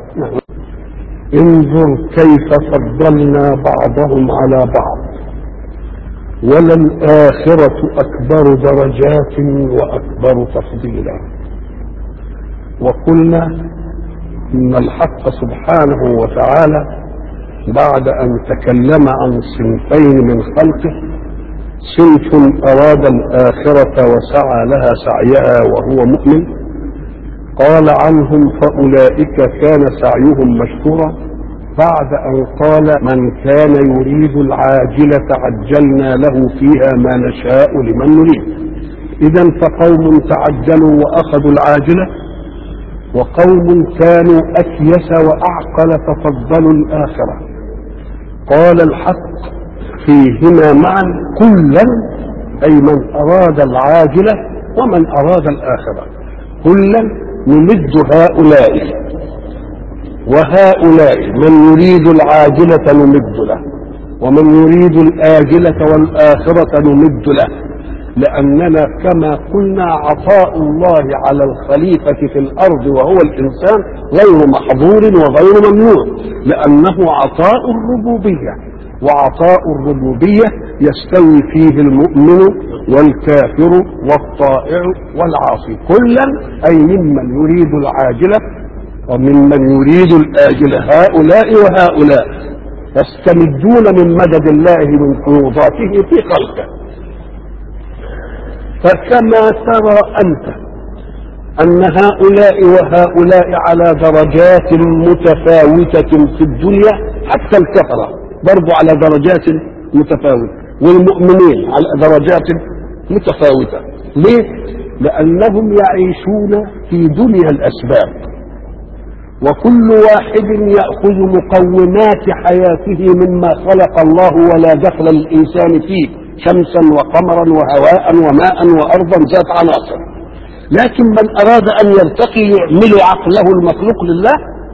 انظر كيف فضلنا بعضهم على بعض وللآخرة أكبر درجات وأكبر تفضيلا وقلنا إن الحق سبحانه وتعالى بعد أن تكلم عن صنفين من خلقه صنف أراد الآخرة وسعى لها سعيها وهو مؤمن قال عنهم فأولئك كان سعيهم مشكورا بعد أن قال من كان يريد العاجلة عجلنا له فيها ما نشاء لمن نريد إذا فقوم تعجلوا وأخذوا العاجلة وقوم كانوا أكيس وأعقل ففضلوا الآخرة قال الحق فيهما معا كلا أي من أراد العاجلة ومن أراد الآخرة كلا نمد هؤلاء وهؤلاء من يريد العاجلة نمد له ومن يريد الآجلة والآخرة نمد له لأننا كما قلنا عطاء الله على الخليفة في الأرض وهو الإنسان غير محظور وغير ممنوع لأنه عطاء الربوبية وعطاء الربوبية يستوي فيه المؤمن والكافر والطائع والعاصي كلا أي ممن يريد العاجلة وممن يريد الآجلة هؤلاء وهؤلاء يستمدون من مدد الله من فيوضاته في خلقه فكما ترى أنت أن هؤلاء وهؤلاء على درجات متفاوتة في الدنيا حتى الكفرة برضو على درجات متفاوتة والمؤمنين على درجات متفاوتة ليه؟ لأنهم يعيشون في دنيا الأسباب وكل واحد يأخذ مقومات حياته مما خلق الله ولا دخل للإنسان فيه شمسا وقمرا وهواء وماء وأرضا ذات عناصر لكن من أراد أن يرتقي يعمل عقله المخلوق لله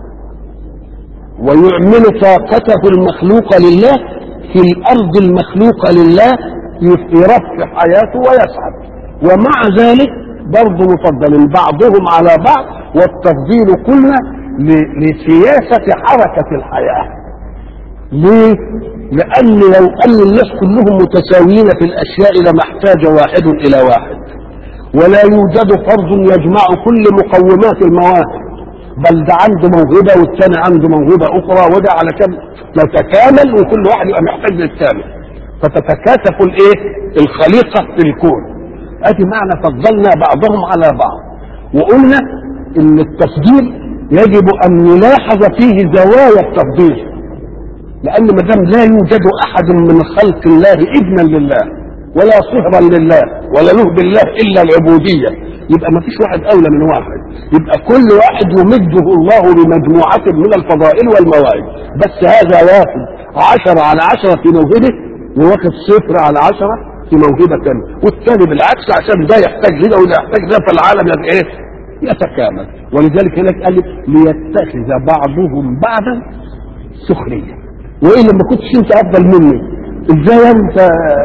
ويعمل طاقته المخلوقة لله في الأرض المخلوقة لله يرفع حياته ويسعد ومع ذلك برضه مفضل بعضهم على بعض والتفضيل قلنا لسياسة حركة الحياة ليه؟ لأن لو أن الناس كلهم متساويين في الأشياء لما احتاج واحد إلى واحد ولا يوجد فرد يجمع كل مقومات المواهب بل ده عنده موهبة والثاني عنده موهبة أخرى وده على كم نتكامل وكل واحد يبقى محتاج للثاني فتتكاتف الايه؟ الخليقة في الكون ادي معنى فضلنا بعضهم على بعض وقلنا ان التفضيل يجب ان نلاحظ فيه زوايا التفضيل لان ما دام لا يوجد احد من خلق الله ابنا لله ولا صهرا لله ولا له بالله الا العبوديه يبقى ما فيش واحد اولى من واحد يبقى كل واحد يمده الله بمجموعه من الفضائل والمواهب بس هذا واخد عشرة على عشرة في موهبه وواخد صفر على عشرة في موهبة ثانية والثاني بالعكس عشان ده يحتاج هنا وده يحتاج ده فالعالم يبقى ايه يتكامل ولذلك هناك قال ليتخذ بعضهم بعضا سخرية وايه لما كنتش انت افضل مني ازاي انت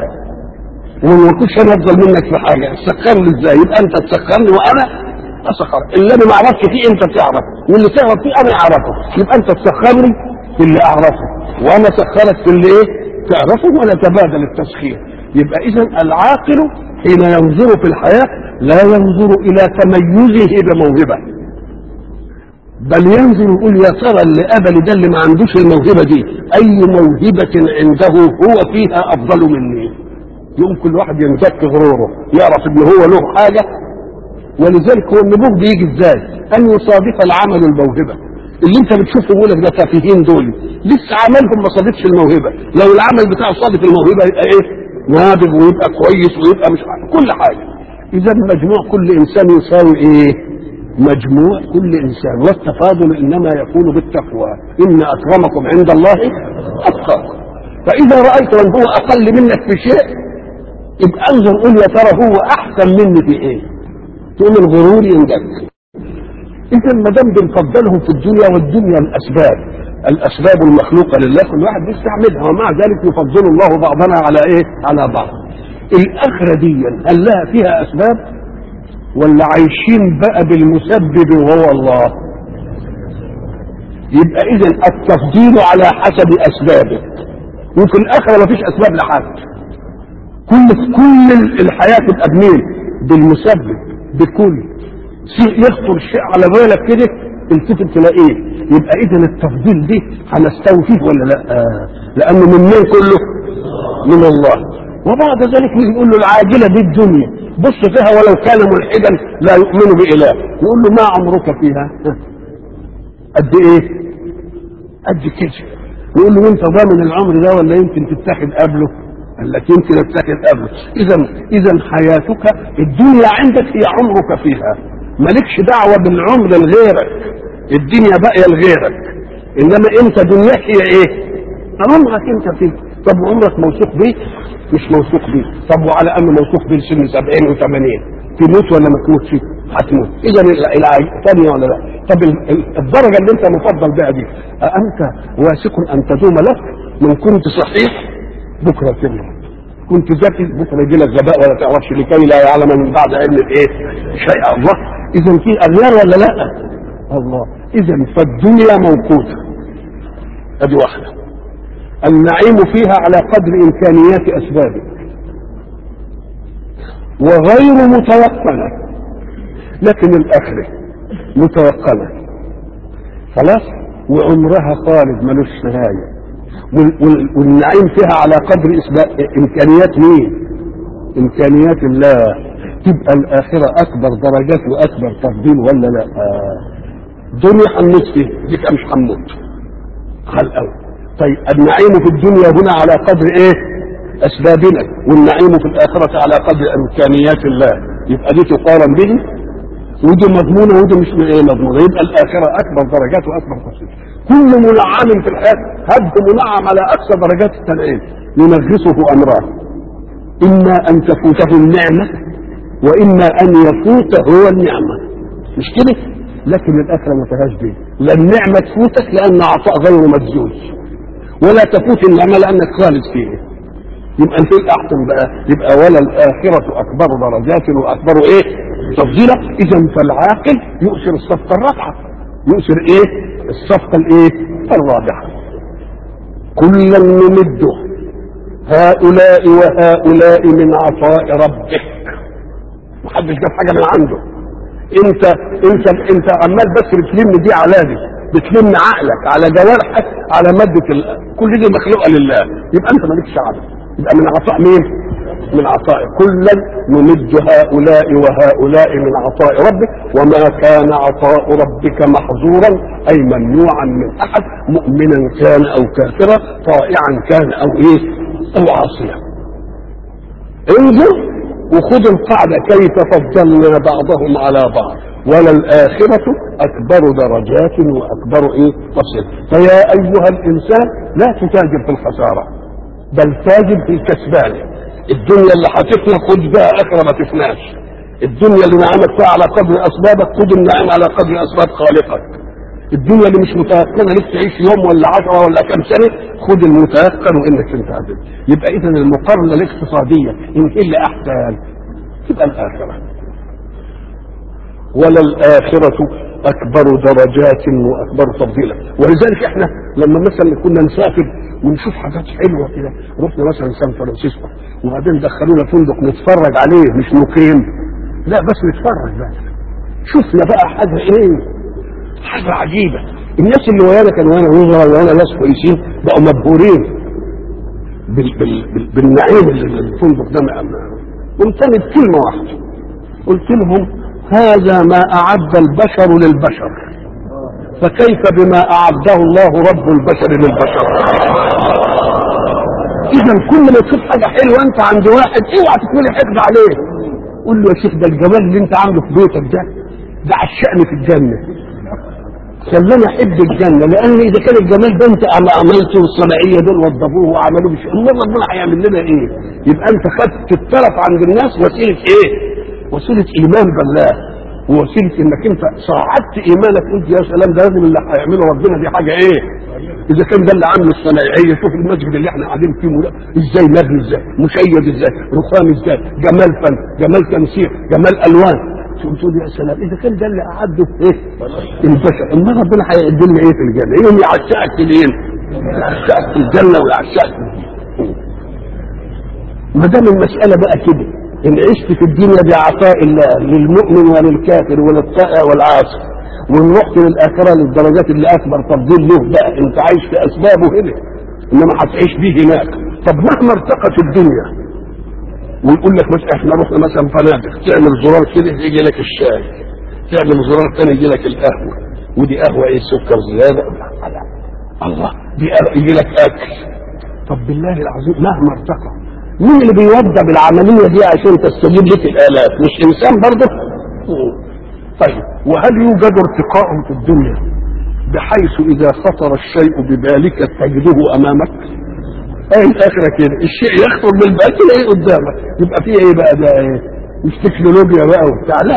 وما كنتش انا افضل منك في حاجه تسخرني ازاي يبقى انت تسخرني وانا اسخر اللي انا ما اعرفش فيه انت تعرف واللي تعرف فيه انا اعرفه يبقى انت تسخرني في اللي اعرفه وانا اسخرك في اللي ايه تعرفه ونتبادل التسخير يبقى اذا العاقل حين ينظر في الحياه لا ينظر الى تميزه بموهبه بل ينظر يقول يا ترى اللي قبل ده اللي ما عندوش الموهبه دي اي موهبه عنده هو فيها افضل مني يقوم كل واحد ينزك غروره يعرف ان هو له حاجه ولذلك هو النبوغ بيجي ازاي؟ ان يصادف العمل الموهبه اللي انت بتشوفه بيقول لك ده تافهين دول لسه عملهم ما صادفش الموهبه لو العمل بتاعه صادف الموهبه يبقى ايه؟ نابغ ويبقى كويس ويبقى مش عارف كل حاجه اذا مجموع كل انسان يساوي ايه؟ مجموع كل انسان والتفاضل انما يكون بالتقوى ان اكرمكم عند الله اتقاكم فاذا رايت من هو اقل منك في شيء يبقى انظر قول يا ترى هو احسن مني في ايه تقوم الغرور ينجك اذا ما دام بنفضلهم في الدنيا والدنيا الاسباب الاسباب المخلوقه لله كل واحد بيستعملها ومع ذلك يفضل الله بعضنا على ايه على بعض الاخره دي هل لها فيها اسباب ولا عايشين بقى بالمسبب وهو الله يبقى اذا التفضيل على حسب اسبابه وفي الاخره ما فيش اسباب لحد كل كل الحياه تبقى بمين؟ بالمسبب بكل شيء يخطر الشيء على بالك كده التفت تلاقيه يبقى اذا التفضيل دي هنستوفيه ولا لا؟ آه. لانه من مين كله؟ من الله وبعد ذلك يقول له العاجله دي الدنيا بص فيها ولو كان ملحدا لا يؤمن باله يقول له ما عمرك فيها؟ قد ايه؟ قد كده يقول له انت ضامن العمر ده ولا يمكن تتاخد قبله؟ قال لك يمكن اتاخد قبله اذا اذا حياتك الدنيا عندك هي عمرك فيها مالكش دعوه بالعمر لغيرك الدنيا باقيه لغيرك انما انت دنياك هي ايه؟ عمرك انت فيه طب عمرك موثوق بيه؟ مش موثوق بيه طب وعلى ان موثوق بيه سن 70 و80 تموت ولا ما تموتش؟ هتموت اذا الثانيه ولا لا؟ طب الدرجه اللي انت مفضل بها دي أأنت واثق ان تدوم لك من كنت صحيح بكره تموت كنت ذكي بكره يجي لك غباء ولا تعرفش لكي لا يعلم من بعد علم ايه؟ شيء الله اذا في اغيار ولا لا؟ الله اذا فالدنيا موقوته ادي واحده النعيم فيها على قدر امكانيات اسبابك وغير متوقنه لكن الاخره متوقنه خلاص وعمرها خالد ملوش نهايه والنعيم فيها على قدر امكانيات مين امكانيات الله تبقى الاخره اكبر درجات واكبر تفضيل ولا لا دنيا حنموت فيه دي مش حنموت على الاول طيب النعيم في الدنيا هنا على قدر ايه اسبابنا والنعيم في الاخره على قدر امكانيات الله يبقى دي تقارن به ودي مضمونه ودي مش ايه مضمونه يبقى الاخره اكبر درجات واكبر تفصيل كل منعم في الحياه هب منعم على اقصى درجات التنعيم ينغصه امران اما ان تفوته النعمه واما ان يفوت هو النعمه مش كده لكن الاخره ما فيهاش دي لا النعمه تفوتك لان عطاء غير مجزوز ولا تفوت النعمه لانك خالد فيه يبقى انت احسن بقى يبقى ولا الاخره اكبر درجات واكبر ايه تفضيلا اذا فالعاقل يؤثر الصفقه الرابحه يؤثر ايه الصفقه الايه الرابحه كلا نمد هؤلاء وهؤلاء من عطاء ربك محدش جاب حاجه من عنده انت انت انت عمال بس بتلم دي على دي بتلم عقلك على جوارحك على ماده ال... كل دي مخلوقه لله يبقى انت مالكش عقل يبقى من عطاء مين؟ من عطاء كلا نمد هؤلاء وهؤلاء من عطاء ربك وما كان عطاء ربك محظورا اي ممنوعا من احد مؤمنا كان او كافرا طائعا كان او ايه؟ او عاصيا. انظر وخذ القاعده كيف فضلنا بعضهم على بعض وللآخرة أكبر درجات وأكبر إيه تفصيل فيا أيها الإنسان لا تتاجر في الخسارة بل تاجر في الكسبان الدنيا اللي هتفنى خد بها اخره ما تفناش الدنيا اللي نعمت فيها على قدر اسبابك خد النعم على قدر اسباب خالقك الدنيا اللي مش متيقنه لسه تعيش يوم ولا عشرة ولا كم سنه خد المتيقن وانك انت عدل يبقى اذا المقارنه الاقتصاديه ان ايه اللي احسن تبقى الاخره ولا الاخره اكبر درجات واكبر تفضيلا ولذلك احنا لما مثلا كنا نسافر ونشوف حاجات حلوه كده رحنا مثلا سان فرانسيسكو وبعدين دخلونا فندق نتفرج عليه مش نقيم لا بس نتفرج بقى شفنا بقى حاجه ايه حاجه عجيبه الناس اللي ويانا كانوا وانا وزراء وانا ناس كويسين بقوا مبهورين بال بال بال بالنعيم اللي الفندق ده قمت كلمه واحده قلت لهم هذا ما اعد البشر للبشر فكيف بما اعده الله رب البشر للبشر اذا كل ما تشوف حاجه حلوه انت عند واحد اوعى تكون حقد عليه قول له يا شيخ ده الجمال اللي انت عامله في بيتك ده ده عشقني في الجنه خلاني احب الجنه لان اذا كان الجمال ده انت عملته والصناعيه دول وضبوه وعملوه مش الله ربنا هيعمل لنا ايه؟ يبقى انت خدت التلف عند الناس وسيله ايه؟ وسيله ايمان بالله ووسيله انك انت صعدت ايمانك قلت يا سلام ده لازم اللي هيعمله ربنا دي حاجه ايه؟ اذا كان ده اللي عامله الصنايعيه شوف المسجد اللي احنا قاعدين فيه ملا. ازاي مبني ازاي؟ مشيد ازاي؟ رخام ازاي؟ جمال فن، جمال تمثيل، جمال الوان تقول تقول يا سلام اذا كان ده اللي اعده ايه البشر اما ربنا هيقدم لي ايه في الجنه؟ يوم يعشقك فين؟ يعشقك في الجنه ويعشقك ما دام المساله بقى كده ان عشت في الدنيا بعطاء الله للمؤمن وللكافر وللطائع والعاصي وان رحت للاخره للدرجات اللي اكبر تفضيل له بقى انت عايش في اسبابه هنا انما هتعيش بيه هناك طب مهما ارتقت الدنيا ويقول لك مثلا احنا رحنا مثلا فنادق تعمل زرار كده يجي لك الشاي تعمل زرار ثاني يجي لك القهوه ودي قهوه ايه سكر زياده الله دي قهوة يجي لك اكل طب بالله العظيم مهما ارتقى مين اللي بيوضع بالعمليه دي عشان تستجيب لك الالات مش انسان برضه طيب وهل يوجد ارتقاء في الدنيا بحيث اذا خطر الشيء ببالك تجده امامك ايه الاخره كده الشيء يخطر بالبال تلاقيه قدامك يبقى فيه ايه بقى ده ايه مش تكنولوجيا بقى وبتاع لا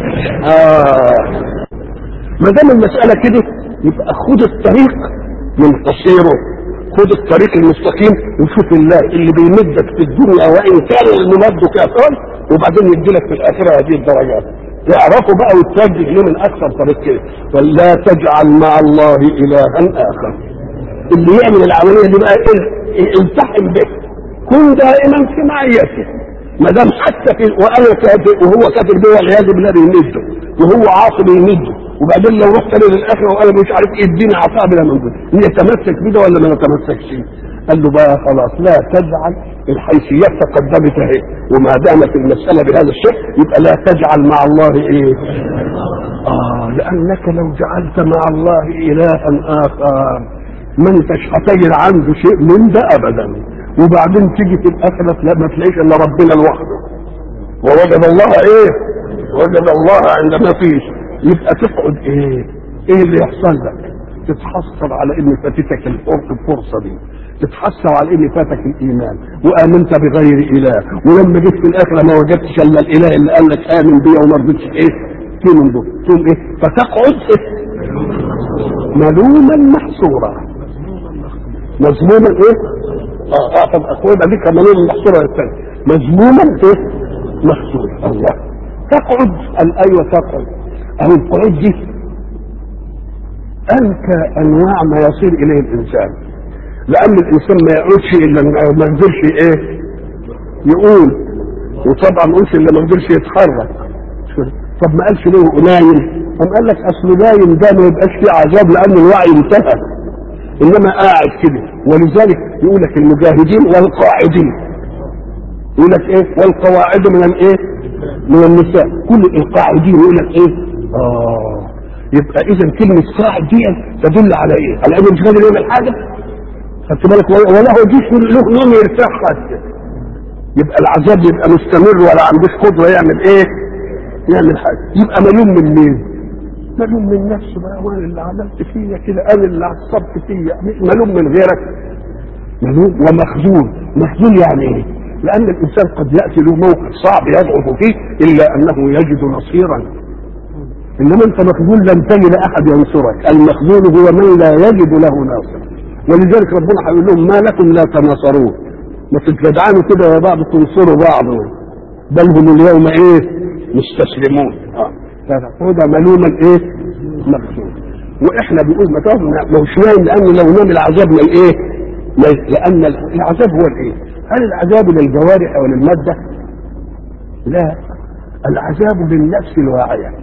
اه ما دام المساله كده يبقى خد الطريق من قصيره خد الطريق المستقيم وشوف الله اللي بيمدك في الدنيا وان كان الممد كافرا وبعدين يديلك في الاخره هذه الدرجات يعرفوا بقى وتوجه ليه من اكثر طريق كده ولا تجعل مع الله الها اخر اللي يعمل العمليه دي بقى التحم به كن دائما في معيته ما دام حتى في وانا كافر وهو كافر به والعياذ بالله بيمده وهو عاصي بيمده وبعدين لو رحت له للاخره وقال مش عارف ايه اديني عطاء بلا موجود يتمسك بده ولا ما يتمسكش قال له بقى خلاص لا تجعل الحيثيات تقدمت اهي وما دامت المساله بهذا الشيء يبقى لا تجعل مع الله ايه اه لانك لو جعلت مع الله الها اخر ما انتش هتجد عنده شيء من ده ابدا وبعدين تيجي في الاخره لا ما تلاقيش الا ربنا لوحده ووجد الله ايه وجد الله عند ما فيش يبقى تقعد ايه ايه اللي يحصل لك تتحسر على ان فاتتك الفرصه دي تتحسر على ان فاتك الايمان وامنت بغير اله ولما جيت في الاخره ما وجدتش الا الاله اللي قال لك امن بيه وما رضيتش ايه تؤمن به تقوم ايه فتقعد إيه؟ ملوما محصورا مذموما ايه اه اه طب اخويا يبقى دي ملوما محصورا الثاني مذموما ايه محصورا الله تقعد الايوه تقعد اهو القعود دي انكى انواع ما يصير اليه الانسان لان الانسان ما يقعدش الا ما يقدرش ايه يقول وطبعا ما يقولش الا ما يقدرش يتحرك طب ما قالش ليه نايم قام قال لك اصل نايم ده ما يبقاش فيه عذاب لان الوعي انتهى انما قاعد كده ولذلك يقول لك المجاهدين والقاعدين يقول لك ايه والقواعد من الايه من النساء كل القاعدين يقول لك ايه اه يبقى اذا كلمه قاعد دي تدل على ايه على انه مش قادر يعمل حاجه خدت بالك ولا هو جيش له نوم يرتاح حتى يبقى العذاب يبقى مستمر ولا عندوش قدره يعمل ايه يعمل حاجه يبقى ملوم من مين ملوم من نفسه بقى وانا اللي عملت فيا كده انا اللي عصبت فيا ملوم من غيرك ملوم ومخذول مخذول يعني ايه لان الانسان قد ياتي له موقف صعب يضعف فيه الا انه يجد نصيرا انما انت مخذول لن تجد احد ينصرك المخذول هو من لا يجد له ناصر ولذلك ربنا هيقول لهم ما لكم لا تناصرون ما تتجدعنوا كده يا بعض تنصروا بعض بل هم اليوم ايه مستسلمون اه فهذا ملوما ايه مخذول واحنا بنقول ما مش نايم لان لو نام العذاب من ايه لان العذاب هو الايه هل العذاب للجوارح او للماده لا العذاب للنفس الواعيه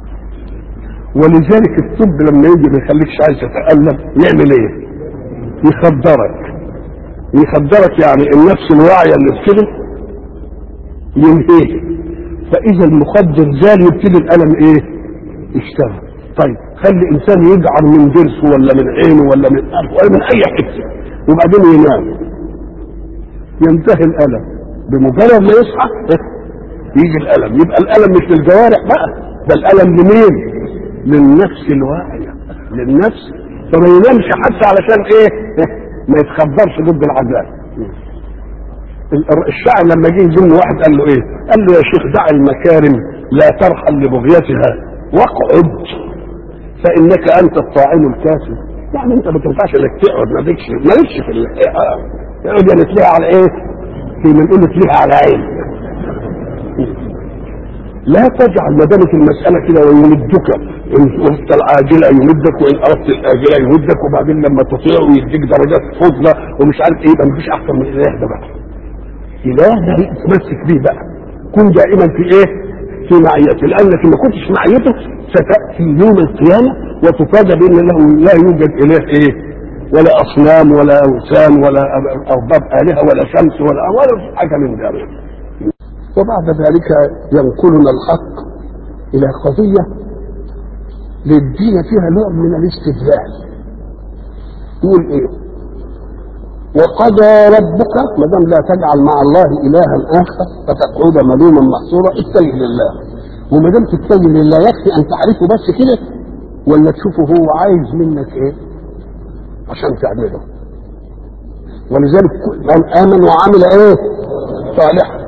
ولذلك الطب لما يجي ما يخليكش عايز تتألم يعمل ايه يخدرك يخدرك يعني النفس الواعية اللي في كده ينتهي فإذا المخدر زال يبتدي الألم ايه يشتغل طيب خلي إنسان يجعر من ضرسه ولا من عينه ولا من أنفه ولا من أي حتة وبعدين ينام ينتهي الألم بمجرد ما يصحى يجي الألم يبقى الألم مش للجوارح بقى ده الألم لمين؟ للنفس الواعية للنفس فما ينامش حتى علشان ايه ما يتخدرش ضد العذاب الشاعر لما جه يزن واحد قال له ايه قال له يا شيخ دع المكارم لا ترحل لبغيتها واقعد فانك انت الطاعن الكافي يعني انت ما تنفعش انك تقعد ما لكش ما لكش في تقعد يعني تليها على ايه في من نقول تليها على عين لا تجعل ما دامت المساله كده ويمدك ان اردت العاجله يمدك وان اردت الاجله يمدك وبعدين لما تطيع ويديك درجات فضلى ومش عارف ايه يبقى مفيش احسن من الاله ده بقى. اله ده تمسك بيه بقى. كن دائما في ايه؟ في معيته لانك ما كنتش في معيته ستاتي يوم القيامه وتفاجأ بان له لا يوجد اله ايه؟ ولا اصنام ولا اوثان ولا ارباب الهه ولا شمس ولا ولا حاجه من ذلك. وبعد ذلك ينقلنا الحق الى قضيه للدين فيها نوع من الاستدلال يقول ايه وقضى ربك ما دام لا تجعل مع الله الها اخر فتقعد ملوما محصورا اتجه لله وما دام تتجه لله يكفي ان تعرفه بس كده ولا تشوفه هو عايز منك ايه عشان تعمله ولذلك من امن وعمل ايه صالحا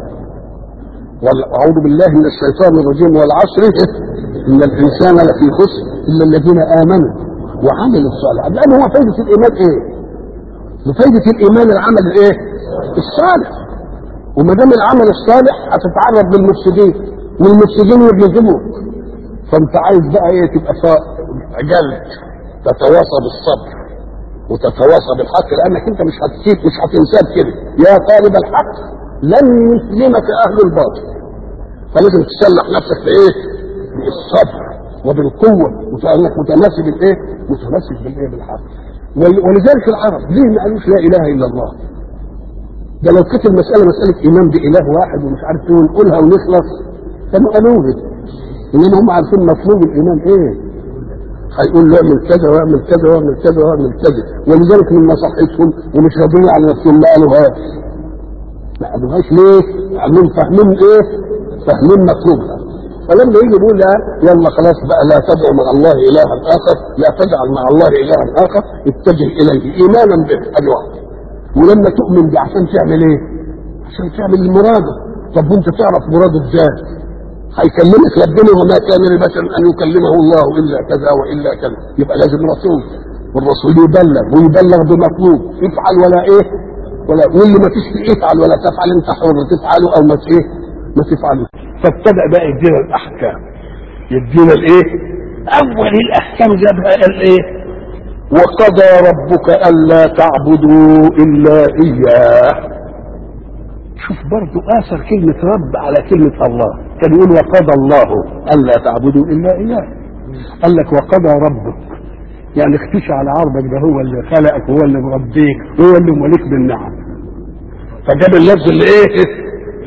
واعوذ بالله من الشيطان الرجيم والعصر ان الانسان لفي خسر الا الذين امنوا وعملوا الصالحات لان هو فايده الايمان ايه؟ بفايده الايمان العمل الايه؟ الصالح وما دام العمل الصالح هتتعرض للمفسدين والمفسدين يبلغوك فانت عايز بقى ايه تبقى جلد تتواصى بالصبر وتتواصى بالحق لانك انت مش هتسيب مش هتنساب كده يا طالب الحق لن يسلمك اهل الباطل فلازم تسلح نفسك بايه؟ بالصبر وبالقوه وكانك متماسك بالايه؟ متماسك بالايه؟ بالحق ولذلك العرب ليه ما قالوش لا اله الا الله؟ ده لو كانت المساله مساله ايمان باله واحد ومش عارف ايه ونقولها ونخلص كانوا قالوها انما هم عارفين مطلوب الايمان ايه؟ هيقول له اعمل كذا واعمل كذا واعمل كذا واعمل كذا ولذلك من نصيحتهم ومش راضيين على نفسهم ما قالوهاش ما قالوهاش ليه؟ عاملين فاهمين ايه؟ فاهمين مطلوبها فلما يجي يقول لا يلا خلاص بقى لا تدعو مع الله الها اخر لا تجعل مع الله الها اخر اتجه اليه ايمانا به ادي واحده ولما تؤمن به عشان تعمل ايه؟ عشان تعمل المراده طب وانت تعرف مراده ازاي؟ هيكلمك ربنا وما كان لبشر ان يكلمه الله الا كذا والا كذا يبقى لازم رسول والرسول يبلغ ويبلغ بمطلوب افعل ولا ايه ولا واللي ما فيش فيه افعل ولا تفعل انت حر تفعله او ما ايه ما تفعله فابتدأ بقى يدينا الاحكام يدينا الايه اول الاحكام جابها الايه وقضى ربك الا تعبدوا الا اياه شوف برضو اثر كلمة رب على كلمة الله كان يقول وقضى الله الا تعبدوا الا اياه قال لك وقضى ربك يعني اختشى على عرضك ده هو اللي خلقك هو اللي مربيك هو اللي موليك بالنعم فجاب اللفظ اللي ايه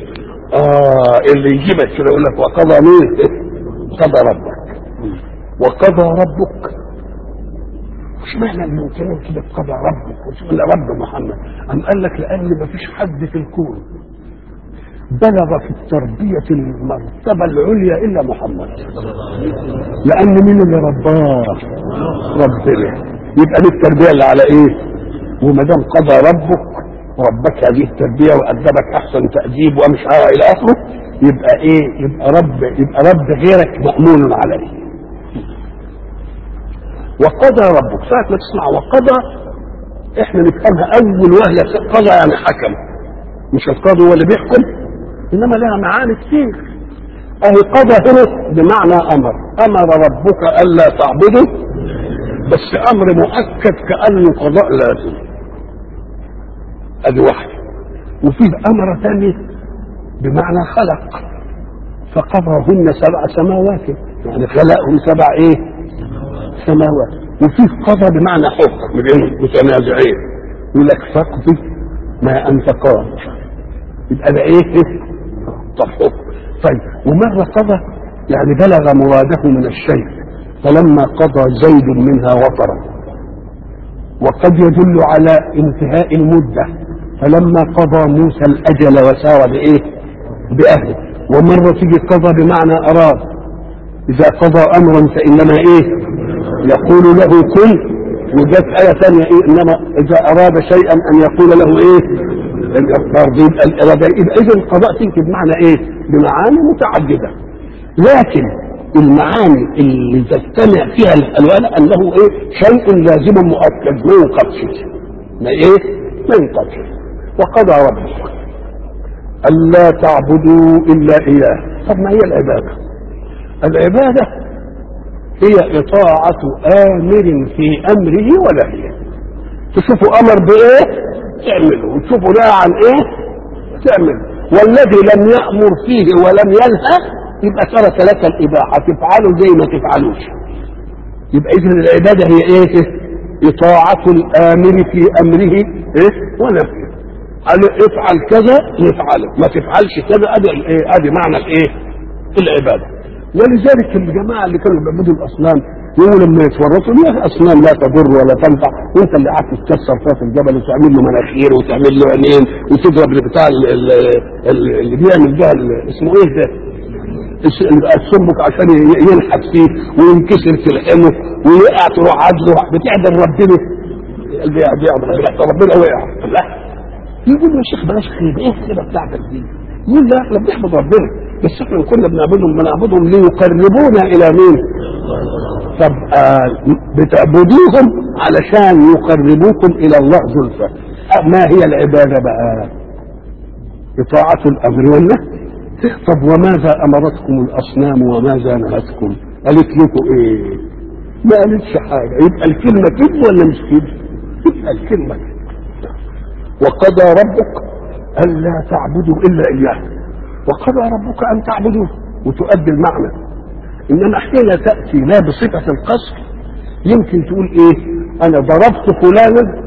اه اللي يجيبك كده يقول لك وقضى مين قضى ربك وقضى ربك مش معنى الممكنين كده قضى ربك مش ولا رب محمد أم قال لك لأن ما فيش حد في الكون بلغ في التربية المرتبة العليا إلا محمد لأن مين اللي رباه ربنا يبقى دي التربية اللي على إيه وما دام قضى ربك ربك هذه التربية وأدبك أحسن تأديب ومش إلى آخره يبقى إيه يبقى رب يبقى رب غيرك مأمون عليه وقضى ربك ساعة ما تسمع وقضى احنا نفهمها اول وهلة قضى يعني حكم مش القاضي هو اللي بيحكم انما لها معاني كتير اهي قضى هنا بمعنى امر امر ربك الا تعبدوا بس امر مؤكد كانه قضاء لازم ادي واحده وفيه امر ثاني بمعنى خلق فقضاهن سبع سماوات يعني خلقهم سبع ايه سماوات وفيه قضى بمعنى حكم بين متنازعين يقول لك فاقضي ما انت قاض يبقى ده ايه طب حكم طيب ومره قضى يعني بلغ مراده من الشيء فلما قضى زيد منها وطرا وقد يدل على انتهاء المده فلما قضى موسى الاجل وسار بايه باهله ومره تيجي قضى بمعنى اراد اذا قضى امرا فانما ايه يقول له كن وجت آية ثانية إيه إنما إذا أراد شيئا أن يقول له إيه الترضيب الإرادة إذا القضاء تيجي بمعنى إيه بمعاني متعددة لكن المعاني اللي تجتمع فيها الألوان أنه إيه شيء لازم مؤكد ما ينقضش ما إيه ما ينقضش وقضى ربك ألا تعبدوا إلا إياه طب ما هي العبادة العبادة هي إطاعة آمر في أمره ونهيه تشوفوا أمر بإيه تعمله وتشوفوا نهى عن إيه تعمله والذي لم يأمر فيه ولم ينهى يبقى ترك لك الإباحة تفعله زي ما تفعلوش يبقى إذن العبادة هي إيه إطاعة الآمر في أمره إيه ونهيه قال افعل كذا نفعله ما تفعلش كذا ادي الايه ادي معنى الايه العباده ولذلك الجماعه اللي كانوا بيعبدوا الاصنام يقولوا لما يتورطوا ليه اصنام لا تضر ولا تنفع وانت اللي قاعد تتكسر فيها في الجبل وتعمل له مناخير وتعمل له عينين وتضرب بتاع اللي بيعمل ده اسمه ايه ده؟ السمك عشان ينحت فيه وينكسر في الحمو ويقع تروح عدله بتعدل ربنا بيعدل ربنا وقع لا يقول له يا شيخ بلاش خير ايه الخيبه بتاعتك دي؟ يقول لا احنا بنحمد ربنا بس احنا كنا بنعبدهم بنعبدهم ليقربونا الى مين؟ طب آه بتعبدوهم علشان يقربوكم الى الله زلفى ما هي العباده بقى؟ إطاعة الأمر والنهي طب وماذا أمرتكم الأصنام وماذا نهتكم؟ قالت لكم إيه؟ ما قالتش حاجة يبقى الكلمة كذب ولا مش كذب؟ يبقى الكلمة كذب وقضى ربك ألا تعبدوا إلا إياه وقضى ربك أن تعبدوه وتؤدي المعنى إنما حين تأتي لا بصفة القصر يمكن تقول إيه أنا ضربت فلانا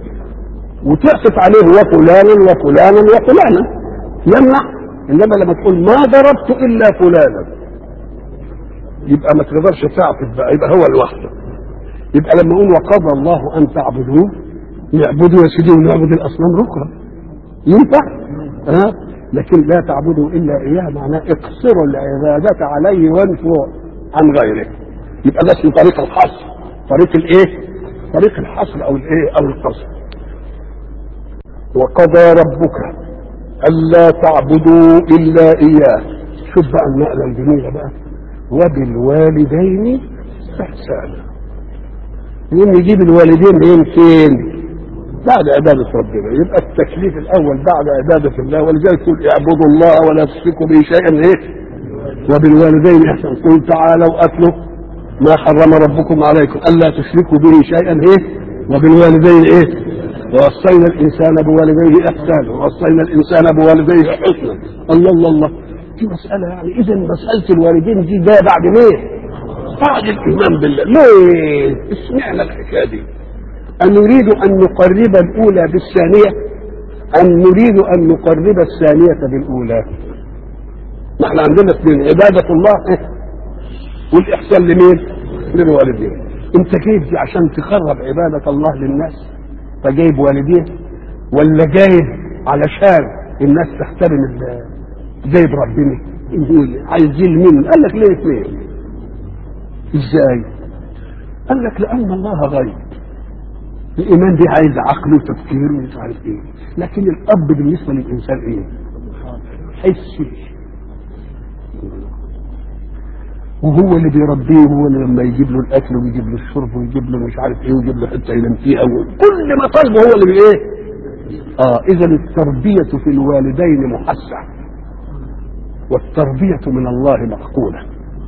وتعطف عليه وفلانا وفلانا وفلانا يمنع إنما لما تقول ما ضربت إلا فلانا يبقى ما تقدرش تعطف بقى يبقى هو لوحده يبقى لما يقول وقضى الله أن تعبدوه يعبدوا يا سيدي ونعبد الاصنام ركرا ينفع ها لكن لا تعبدوا الا اياه معناه اقصروا العباده عليه وانفوا عن غيره يبقى ده اسمه طريق الحصر طريق الايه طريق الحصر او الايه او القصر وقضى ربك الا تعبدوا الا اياه شوف بقى النقله الجميله بقى وبالوالدين احسانا يوم يجيب الوالدين من فين بعد عبادة ربنا يبقى التكليف الأول بعد عبادة الله ولذلك يقول اعبدوا الله ولا تشركوا به شيئا إيه وبالوالدين إحسان قل تعالوا أتلوا ما حرم ربكم عليكم ألا تشركوا به شيئا إيه وبالوالدين إيه ووصينا الإنسان بوالديه إحسانا ووصينا الإنسان بوالديه حسنا الله الله الله دي مسألة يعني إذا مسألة الوالدين دي ده بعد ليه؟ بعد الإيمان بالله ليه؟ اشمعنى الحكاية دي؟ أن نريد أن نقرب الأولى بالثانية أم نريد أن نقرب الثانية بالأولى نحن عندنا اثنين عبادة الله إيه؟ والإحسان لمين للوالدين أنت جايب دي عشان تقرب عبادة الله للناس فجايب والدين ولا جايب علشان الناس تحترم جايب ربنا عايزين مين قال لك ليه اثنين ازاي قال لك لأن الله غيب الايمان دي عايز عقل وتفكير ومش عارف ايه لكن الاب بالنسبه للانسان ايه حسي وهو اللي بيربيه هو اللي لما يجيب له الاكل ويجيب له الشرب ويجيب له مش عارف ايه ويجيب له حته ينام فيها كل ما طالبه هو اللي بايه اه اذا التربيه في الوالدين محسه والتربيه من الله مفقوده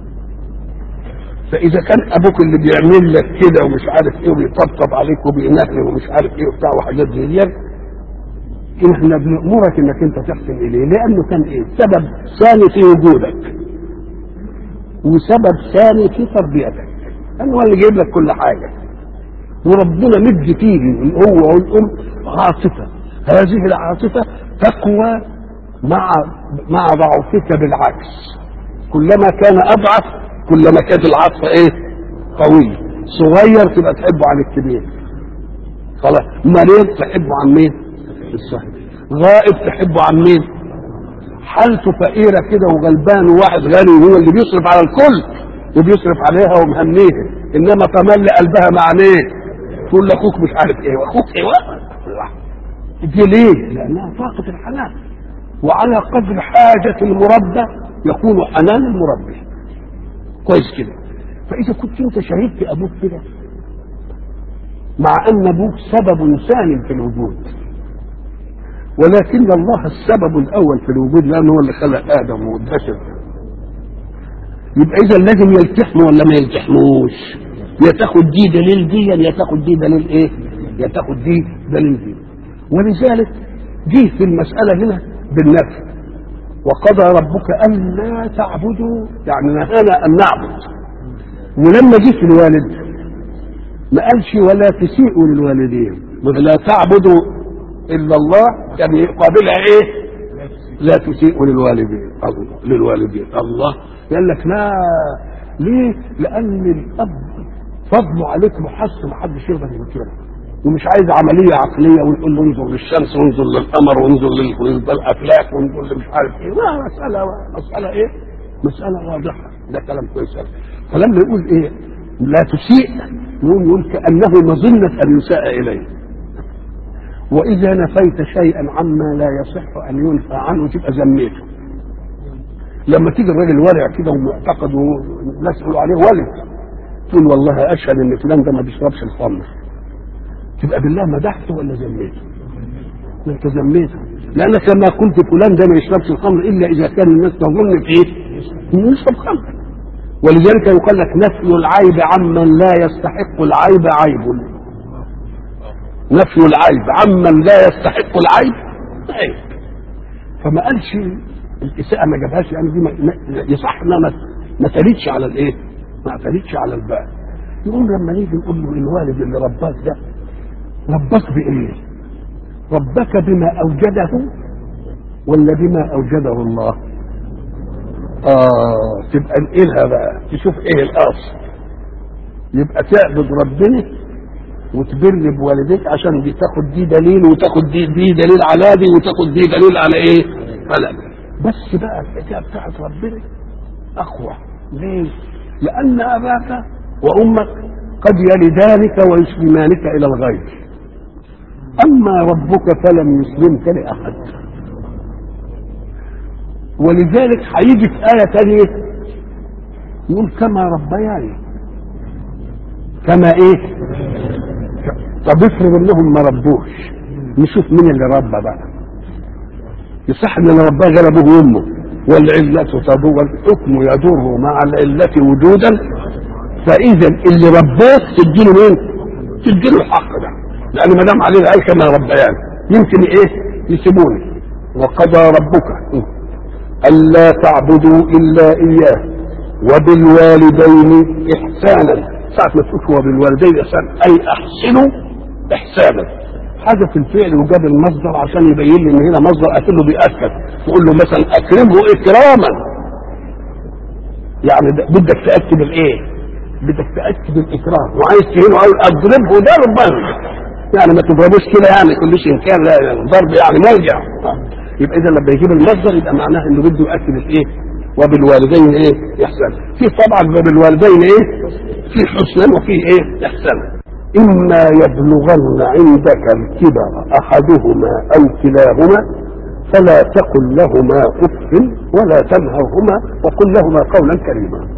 فاذا كان ابوك اللي بيعمل لك كده ومش عارف ايه وبيطبطب عليك وبينهي ومش عارف ايه وبتاع وحاجات زي دي احنا بنامرك انك انت تحسن اليه لانه كان ايه سبب ثاني في وجودك وسبب ثاني في تربيتك لانه هو اللي جايب لك كل حاجه وربنا مد فيه الهو والام عاطفه هذه العاطفه تقوى مع مع ضعفك بالعكس كلما كان اضعف كلما كانت العاطفه ايه قويه صغير تبقى تحبه عن الكبير خلاص مريض تحبه عن مين الصحيح غائب تحبه عن مين حالته فقيرة كده وغلبان وواحد غني وهو اللي بيصرف على الكل وبيصرف عليها ومهنيها انما تملي قلبها مع مين تقول لاخوك مش عارف ايه واخوك ايه دي ليه لانها طاقة الحنان وعلى قدر حاجة المربى يكون حنان المربي كويس كده فاذا كنت انت شهيد في ابوك كده مع ان ابوك سبب ثاني في الوجود ولكن الله السبب الاول في الوجود لانه هو اللي خلق ادم والبشر يبقى اذا لازم يلتحموا ولا ما يلتحموش يا تاخد دي دليل دي يا تاخد دي دليل ايه يا تاخد دي دليل دي ولذلك جه في المساله هنا بالنفي وقضى ربك الا تعبدوا يعني نهانا ان نعبد ولما جه في الوالد ما قالش ولا تسيئوا للوالدين لا تعبدوا الا الله يعني قابلها ايه لا تسيئوا للوالدين الله للوالدين الله قال لك لا ليه لان الاب فضله عليك محسن محدش يقدر ينكره ومش عايز عمليه عقليه ونقول له انظر للشمس وانظر للقمر وانظر للافلاك وانظر لمش عارف ايه لا مساله مساله ايه؟ مساله واضحه ده كلام كويس فلما يقول ايه؟ لا تسيء يقول يقول كانه مظنه ان يساء اليه واذا نفيت شيئا عما لا يصح ان ينفى عنه تبقى ذميته لما تيجي الراجل ورع كده ومعتقد والناس يقولوا عليه ولد تقول والله اشهد ان فلان ده ما بيشربش الخمر تبقى بالله مدحته ولا ذميته؟ انت ذميته لانك لما قلت فلان ده ما يشربش الخمر الا اذا كان الناس تظن في ايه؟ انه يشرب خمر ولذلك يقال لك نفي العيب عمن لا يستحق العيب عيب نفي العيب عمن لا يستحق العيب عيب فما قالش الاساءه ما جابهاش يعني دي ما يصح انها ما ما تليتش على الايه؟ ما تليتش على البال يقول لما نيجي نقول له الوالد اللي رباك ده رباك بايه؟ ربك بما اوجده ولا بما اوجده الله؟ اه تبقى نقلها بقى تشوف ايه الاصل يبقى تعبد ربنا وتبر بوالديك عشان دي تاخد دي دليل وتاخد دي دي دليل على دي وتاخد دي دليل على ايه؟ على بس بقى الحكايه بتاعت ربنا اقوى ليه؟ لان اباك وامك قد يلدانك ويسلمانك الى الغير اما ربك فلم يسلمك لاحد ولذلك هيجي في آية تانية يقول كما ربياني كما ايه طب افرض انهم ما ربوش نشوف مين اللي ربى بقى يصح ان اللي رباه غير ابوه وامه والعلة تدور والحكم يدور مع العلة وجودا فاذا اللي رباه تديله مين؟ تديله الحق ده لان ما دام عليه قال كما ربياني يمكن ايه؟ يسيبوني وقضى ربك ألا تعبدوا إلا إياه وبالوالدين إحسانا ساعة ما تقول وبالوالدين إحسانا أي أحسنوا إحسانا حذف الفعل وجاب المصدر عشان يبين لي ان هنا مصدر اكنه بيأكد تقول له مثلا اكرمه اكراما يعني بدك تاكد الايه؟ بدك تاكد الاكرام وعايز تهينه قوي اضربه ضربا يعني ما تضربوش كده يعني كل شيء كان لا ضرب يعني موجع يبقى اذا لما يجيب المصدر يبقى معناه انه بده ياكد الايه؟ وبالوالدين ايه؟ احسانا. في طبعا وبالوالدين ايه؟ في حسنا وفي ايه؟ احسانا. اما يبلغن عندك الكبر احدهما او كلاهما فلا تقل لهما اف ولا تنهرهما وقل لهما قولا كريما.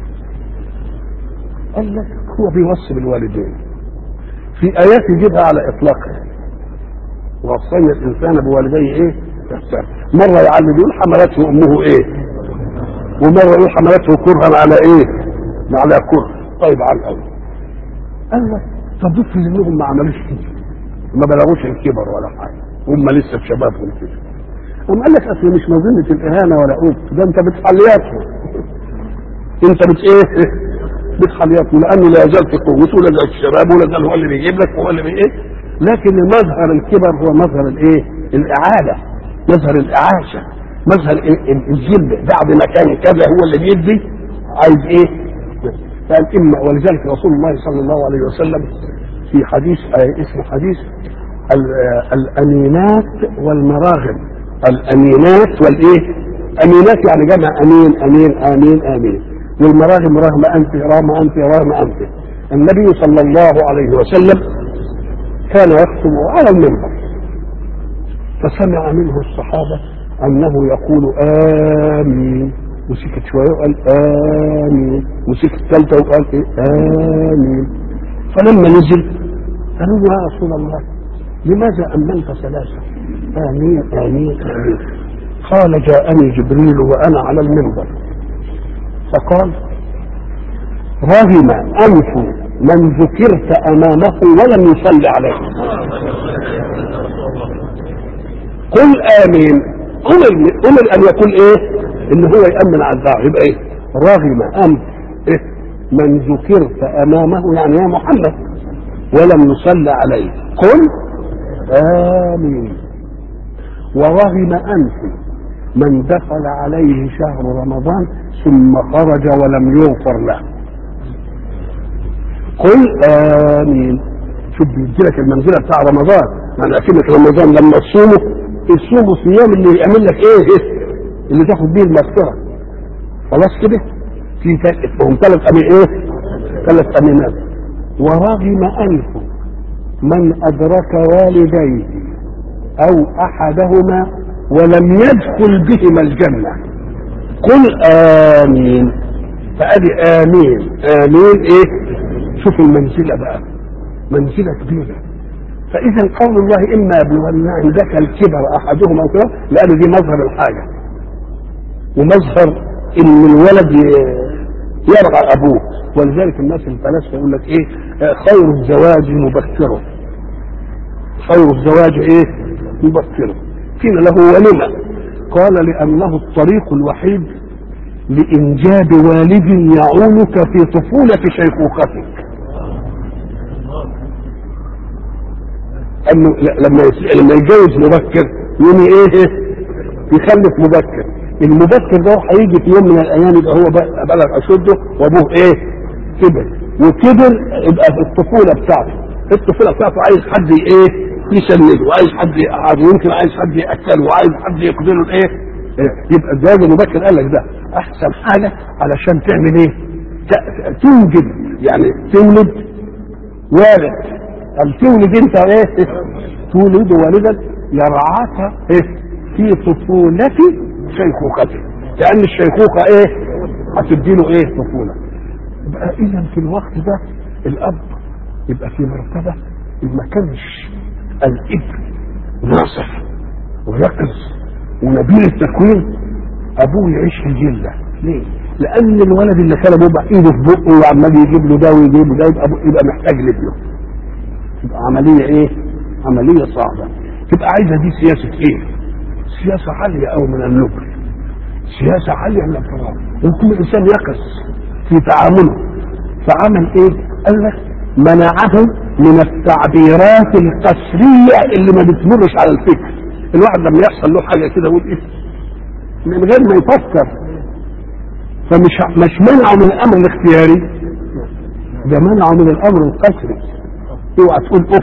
قال لك هو بيوصي بالوالدين. في ايات يجيبها على اطلاقها. وصينا الانسان بوالديه ايه؟ احسان مره يعلم يقول حملته امه ايه ومره يقول حملته كرها على ايه على كره طيب على الاول قال لك طب افرض انهم ما عملوش كده ما بلغوش الكبر ولا حاجه هم لسه في شبابهم كده قام قال لك اصل مش مظنه الاهانه ولا اوف ده انت بتحلياتهم انت بت ايه بتحلياتهم لانه لا يزال في قوته ولا يزال في شبابه ولا يزال هو اللي بيجيب لك وهو اللي بي ايه لكن مظهر الكبر هو مظهر الايه الاعاده مظهر الاعاشه مظهر الجلد بعد ما كان كذا هو اللي بيدي عايز ايه قال اما ولذلك رسول الله صلى الله عليه وسلم في حديث آه اسمه حديث الامينات والمراغم الامينات والايه امينات يعني جمع امين امين امين امين والمراغم رغم انت رغم انت رغم انت النبي صلى الله عليه وسلم كان يخطب على المنبر فسمع منه الصحابة أنه يقول آمين وسكت شوية وقال آمين وسكت ثالثة وقال إيه آمين فلما نزل قالوا يا رسول الله لماذا أمنت ثلاثة آمين آمين آمين قال جاءني جبريل وأنا على المنبر فقال رغم أنف من ذكرت أمامه ولم يصلي عليه قل آمين أمر أمر أن يقول إيه؟ إن هو يأمن على الدعوة يبقى إيه؟ رغم أنف إيه؟ من ذكرت أمامه يعني يا محمد ولم يصلى عليه قل آمين ورغم أنف من دخل عليه شهر رمضان ثم خرج ولم يغفر له قل آمين شوف بيديلك المنزلة بتاع رمضان يعني أكنك رمضان لما تصومه الصوم الصيام اللي يعمل لك إيه, إيه اللي تاخد بيه المغفرة خلاص كده في هم ثلاث أمين إيه ثلاث أمينات ورغم أنف من أدرك والديه أو أحدهما ولم يدخل بهما الجنة قل آمين فأدي آمين آمين إيه شوف المنزلة بقى منزلة كبيرة فإذا قول الله إما يبلغن عندك الكبر أحدهما أو كده لأن دي مظهر الحاجة ومظهر إن الولد يرعى أبوه ولذلك الناس الفلاسفة يقول لك إيه خير الزواج مبكره خير الزواج إيه مبكره قيل له ولما قال لأنه الطريق الوحيد لإنجاب والد يعونك في طفولة شيخوختك أنه لما لما يتجوز مبكر يوم ايه يخلف مبكر المبكر ده هيجي في يوم من الايام يبقى هو بلغ اشده وابوه ايه كبر وكبر يبقى في الطفوله بتاعته الطفوله بتاعته عايز حد ايه يسنده وعايز حد يقعده ويمكن عايز حد ياكله وعايز حد يقدر له ايه يبقى الزواج المبكر قال لك ده احسن حاجه علشان تعمل ايه تنجب يعني تولد والد قال تولد انت ايه تولد والدا يرعاك ايه في طفولة شيخوخته لان الشيخوخة ايه هتديله ايه طفولة يبقى اذا في الوقت ده الاب يبقى في مرتبة ما كانش الابن ناصح ويقظ ونبيل التكوين ابوه يعيش في جله ليه؟ لان الولد اللي كان ابوه بقى ايده في بقه وعمال يجيب له ده ويجيب له ده يبقى, يبقى محتاج لابنه تبقى عملية ايه عملية صعبة تبقى عايزة دي سياسة ايه سياسة عالية او من النبل سياسة عالية من الفراغ وكل انسان يقص في تعامله فعمل ايه قال لك منعه من التعبيرات القسرية اللي ما بتمرش على الفكر الواحد لما يحصل له حاجة كده يقول ايه من غير ما يفكر فمش مش منعه من الامر الاختياري ده منعه من الامر القسري اوعى تقول اف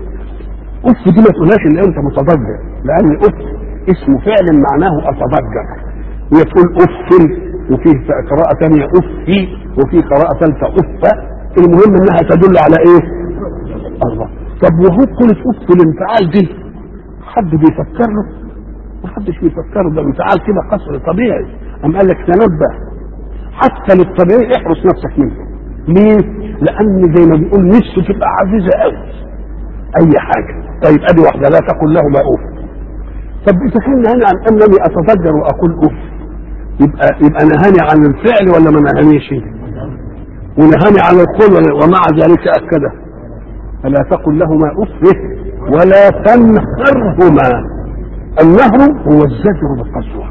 اف دي ما تقولهاش ان انت متضجر لان اف اسم فعل معناه اتضجر وهي تقول اف وفيه قراءة ثانية افي وفي قراءة ثالثة اف المهم انها تدل على ايه؟ الله طب وهو قلت اف الانفعال دي حد بيفكر له؟ ما حدش بيفكر له ده انفعال كده قصر طبيعي أم قال لك تنبه حتى للطبيعي احرس نفسك منه ليه؟ لأن زي ما بيقول نفسه تبقى عزيزة قوي أي حاجة طيب أدي واحدة لا تقل له ما أوف طب إذا كان نهاني عن أنني أتضجر وأقول أوف يبقى يبقى نهاني عن الفعل ولا ما نهانيش؟ ونهاني عن القول ومع ذلك أكده فلا تقل لهما أف ولا تنهرهما النهر هو الزجر بالقسوة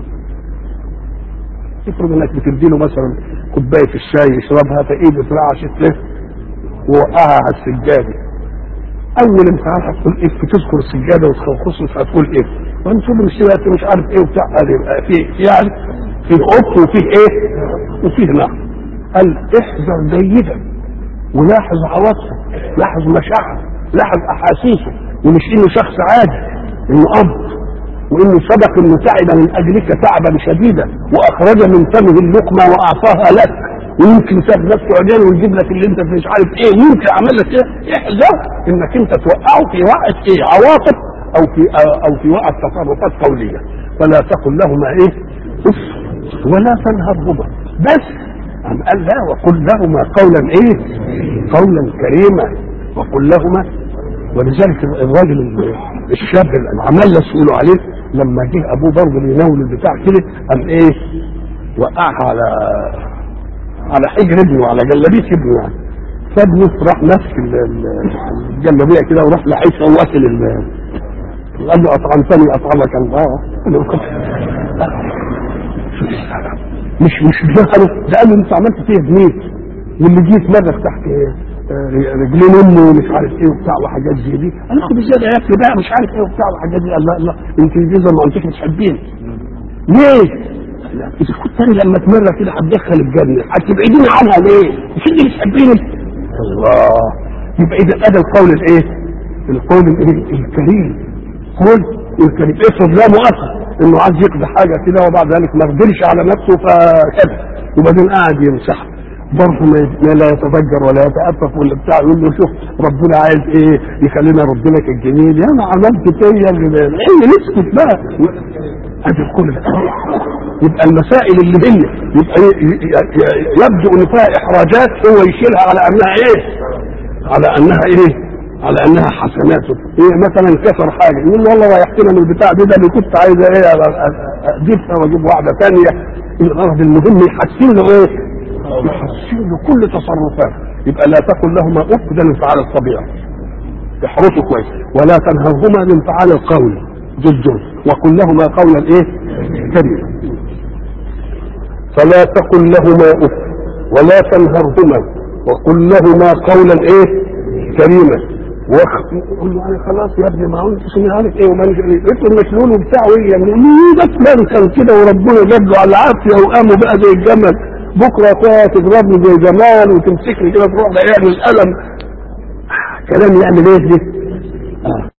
افرض انك بتدي له مثلا كوبايه الشاي يشربها فايده اترعشت له ووقعها على السجاده اول انفعال هتقول اف تذكر السجاده وتخصص هتقول اف وانت تقول مش مش عارف ايه وبتاع يبقى في يعني في قط وفيه ايه وفيه نهر قال احذر جيدا ولاحظ عواطفه لاحظ مشاعره لاحظ احاسيسه ومش انه شخص عادي انه اب وانه سبق انه تعب من اجلك تعبا شديدا واخرج من فمه اللقمه واعطاها لك ويمكن ساب نفسه عجال ويجيب لك اللي انت مش عارف ايه ويمكن عمل لك ايه احذر انك انت توقعه في وقت ايه عواطف او في او في وقت تصرفات قوليه فلا تقل لهما ايه اف ولا تنهرهما بس أم قال لا وقل لهما قولا ايه قولا كريما وقل لهما ولذلك الراجل الشاب العملس يقولوا عليه لما جه ابوه برضه يناول البتاع كده قام ايه وقعها على على حجر ابنه على جلابيه ابنه يعني فابنه راح ماسك ال- ال- الجلابيه كده وراح لحيث واكل ال- قال له اطعمتني اطعمك الله مش مش دخله ده قال له انت عملت فيه جنيه واللي جيت مره تحت آه، رجلين امه ومش عارف ايه وبتاع وحاجات زي دي قال له خد الزياده يا اخي بقى مش عارف ايه وبتاع وحاجات دي قال لا لا انت دي زي ما قلت بتحبيني ليه؟ لا، اذا كنت انا لما اتمرى كده هتدخل الجنه هتبعديني عنها ليه؟ مش انت بتحبيني؟ الله يبقى اذا ادى القول الايه؟ القول الايه؟ الكريم قول الكريم افرض لا مؤاخذه انه عايز يقضي حاجه كده وبعد ذلك ما قدرش على نفسه فكذا وبعدين قاعد يمسح برضه ما ما لا يتفجر ولا يتأفف ولا بتاع يقول له شوف ربنا عايز ايه يخلينا رد لك الجميل يا انا عملت ايه يا ابن ايه نسكت بقى ادي كل ده يبقى المسائل اللي هي يبقى ي- ي- ي- يبدو ان فيها احراجات هو يشيلها على انها ايه؟ على انها ايه؟ على انها حسناته ايه مثلا كسر حاجه يقول له والله ريحتنا من البتاع دي ده اللي كنت عايز ايه أ- أ- اجيبها واجيب واحده ثانيه الغرض المهم يحسن له ايه؟ يحسن له كل تصرفاته يبقى لا تقل لهما اف ده الانفعال الطبيعي احرسوا كويس ولا تنهرهما بانفعال القول ضد وقل لهما قولا ايه؟ كريما فلا تقل لهما اف ولا تنهرهما وقل لهما قولا ايه؟ كريما وقل له انا خلاص يا ابني ما هو انت شنو عارف ايه وما انت مشلول وبتاع وايه يعني ليه ده فلان كان كده وربنا جاب له على العافيه وقاموا بقى زي الجمل بكره اخويا تضربني زي زمان وتمسكني كده تروح لايام الالم كلام يعمل ايه ده؟ آه.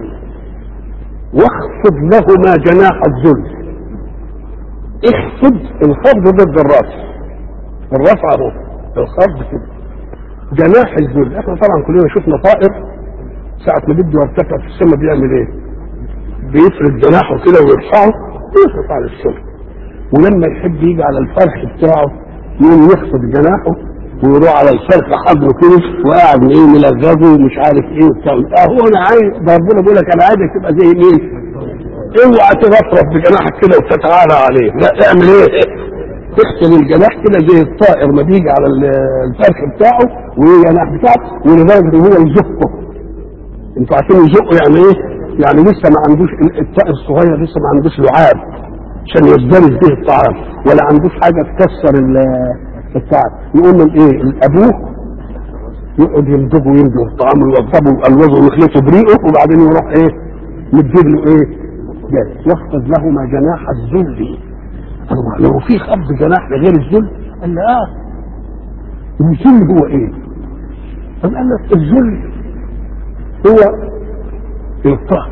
واخفض لهما جناح الذل اخفض الخفض ضد الرفع الرفع اهو الخفض كده جناح الذل احنا طبعا كلنا شفنا طائر ساعة ما بده يرتفع في السماء بيعمل ايه؟ بيفرد جناحه كده ويرفعه ويخرج على السماء ولما يحب يجي على الفرخ بتاعه يقوم يخفض جناحه ويروح على الفرخ حضره كده وقاعد ايه ملغبه ومش عارف ايه وبتاع اهو انا عايز ده ربنا بيقول لك انا عايزك تبقى زي مين؟ اوعى ترفرف بجناحك كده وتتعالى عليه لا اعمل ايه؟ تغسل الجناح كده زي الطائر ما بيجي على ال- الفرخ بتاعه والجناح بتاعه ولدرجه ان هو يزقه انتوا عارفين يزقه يعني ايه؟ يعني لسه ما عندوش الطائر الصغير لسه ما عندوش لعاب عشان يزدرس به الطعام ولا عندوش حاجه تكسر ال- الطعام يقوم من ايه؟ ابوه يقعد يمضغه ويمضغ الطعام ويوضبه ويقلوزه ويخلطه بريقه وبعدين يروح ايه؟ مديب له ايه؟ جاي يخفض لهما جناح الذل الله لو في خفض جناح لغير الذل قال له اه الذل هو ايه؟ قال لك الذل هو القهر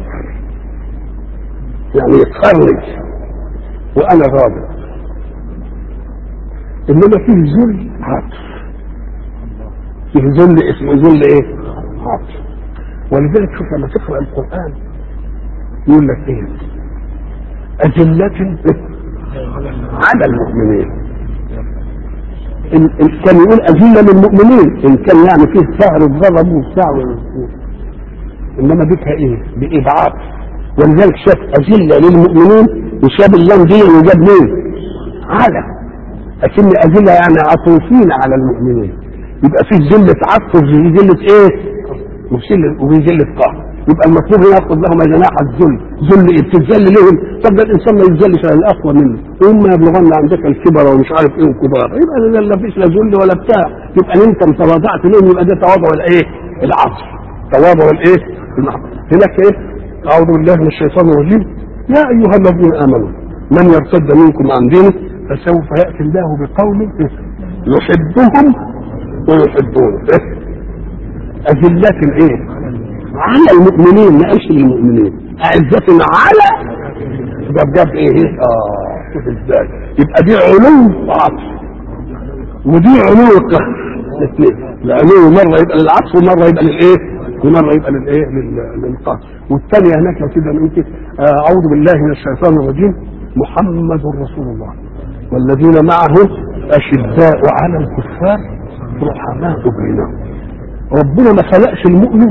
يعني يتخرج وانا غاضب انما فيه ذل عطف فيه ذل اسمه ذل ايه؟ عطف ولذلك شوف لما تقرا القران يقول لك ايه؟ أذلة على المؤمنين إن إن كان يقول أذلة للمؤمنين إن كان يعني فيه سهر الغضب وبتاع و- إنما بيتها إيه؟ بإبعاد ولذلك شاف أذلة للمؤمنين وشاب اللام دي وجاب مين؟ على لكن أذلة يعني عطوفين على المؤمنين يبقى فيه ذلة عطف وفيه ذلة إيه؟ وفي ذلة وفي ذلة قهر يبقى المطلوب هنا ياخذ لهم جناح الذل ذل ايه تتذل لهم طب ده الانسان ما يتذلش على الاقوى منه اما يبلغن عندك الكبر ومش عارف ايه وكبار يبقى ده لا فيش لا ذل ولا بتاع يبقى ان انت تواضعت لهم يبقى ده تواضع الايه؟ العطف تواضع الايه؟ العطف هناك ايه؟ اعوذ بالله من الشيطان الرجيم يا ايها الذين امنوا من يرتد منكم عن دينه فسوف ياتي الله بقوم يحبهم ويحبونه أذلة إيه؟ على المؤمنين ما قالش للمؤمنين أعزة على جاب جاب إيه؟ آه شوف إزاي يبقى دي علو عطف ودي علو القهر الاثنين العلو مرة يبقى للعطف ومرة يبقى للإيه؟ ومرة يبقى للإيه؟ لل- للقهر والثانية هناك لو كده نقول كده آه، أعوذ بالله من الشيطان الرجيم محمد رسول الله والذين معه أشداء على الكفار رحماء بينهم ربنا ما خلقش المؤمن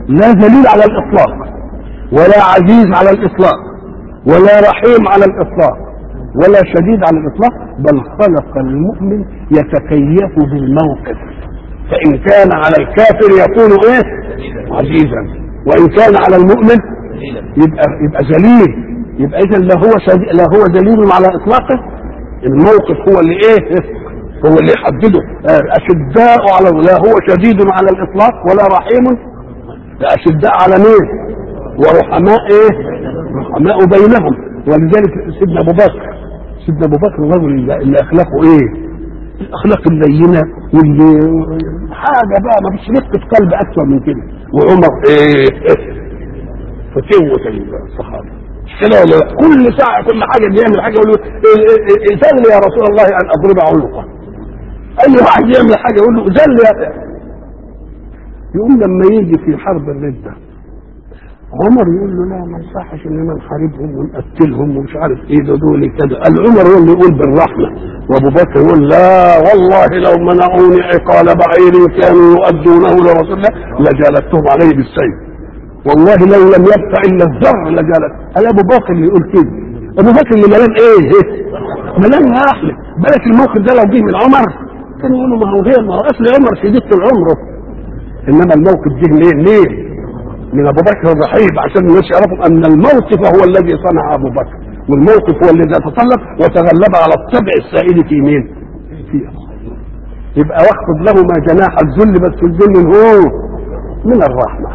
لا ذليل على الاطلاق ولا عزيز على الاطلاق ولا رحيم على الاطلاق ولا شديد على الاطلاق بل خلق المؤمن يتكيف بالموقف فان كان على الكافر يكون ايه عزيزا وان كان على المؤمن يبقى يبقى ذليل يبقى اذا لا هو شديد لا هو ذليل على اطلاقه الموقف هو اللي ايه هو اللي يحدده اشداء على لا هو شديد على الاطلاق ولا رحيم لا اشداء على مين ورحماء ايه رحماء بينهم ولذلك سيدنا ابو بكر سيدنا ابو بكر الرجل اللي اخلاقه ايه الاخلاق اللينه واللي حاجه بقى ما فيش رقه قلب اكثر من كده وعمر ايه فتوة الصحابه كده ولا كل ساعه كل حاجه بيعمل حاجه يقول له ذل يا رسول الله ان اضرب عنقه اي واحد يعمل حاجه يقول له ذل يا يقوم لما يجي في حرب الرده عمر يقول له لا ما يصحش اننا نحاربهم ونقتلهم ومش عارف ايه ده دول كده قال عمر هو اللي يقول بالرحمه وابو بكر يقول لا والله لو منعوني عقال بعير كانوا يؤدونه لرسول الله لجالدتهم عليه بالسيف والله لو لم يبقى الا الذر لجالت قال ابو بكر اللي يقول كده ابو بكر اللي ملان ايه ملان يا احمد بالك الموقف ده لو جه من عمر كان يقولوا ما هو غير ما هو اصل عمر شديد طول عمره انما الموقف جه ليه ليه من ابو بكر الرحيب عشان الناس يعرفوا ان الموقف هو الذي صنع ابو بكر والموقف هو الذي تطلب وتغلب على الطبع السائد في مين؟ في يبقى واخفض له ما جناح الذل بس الذل هو من الرحمه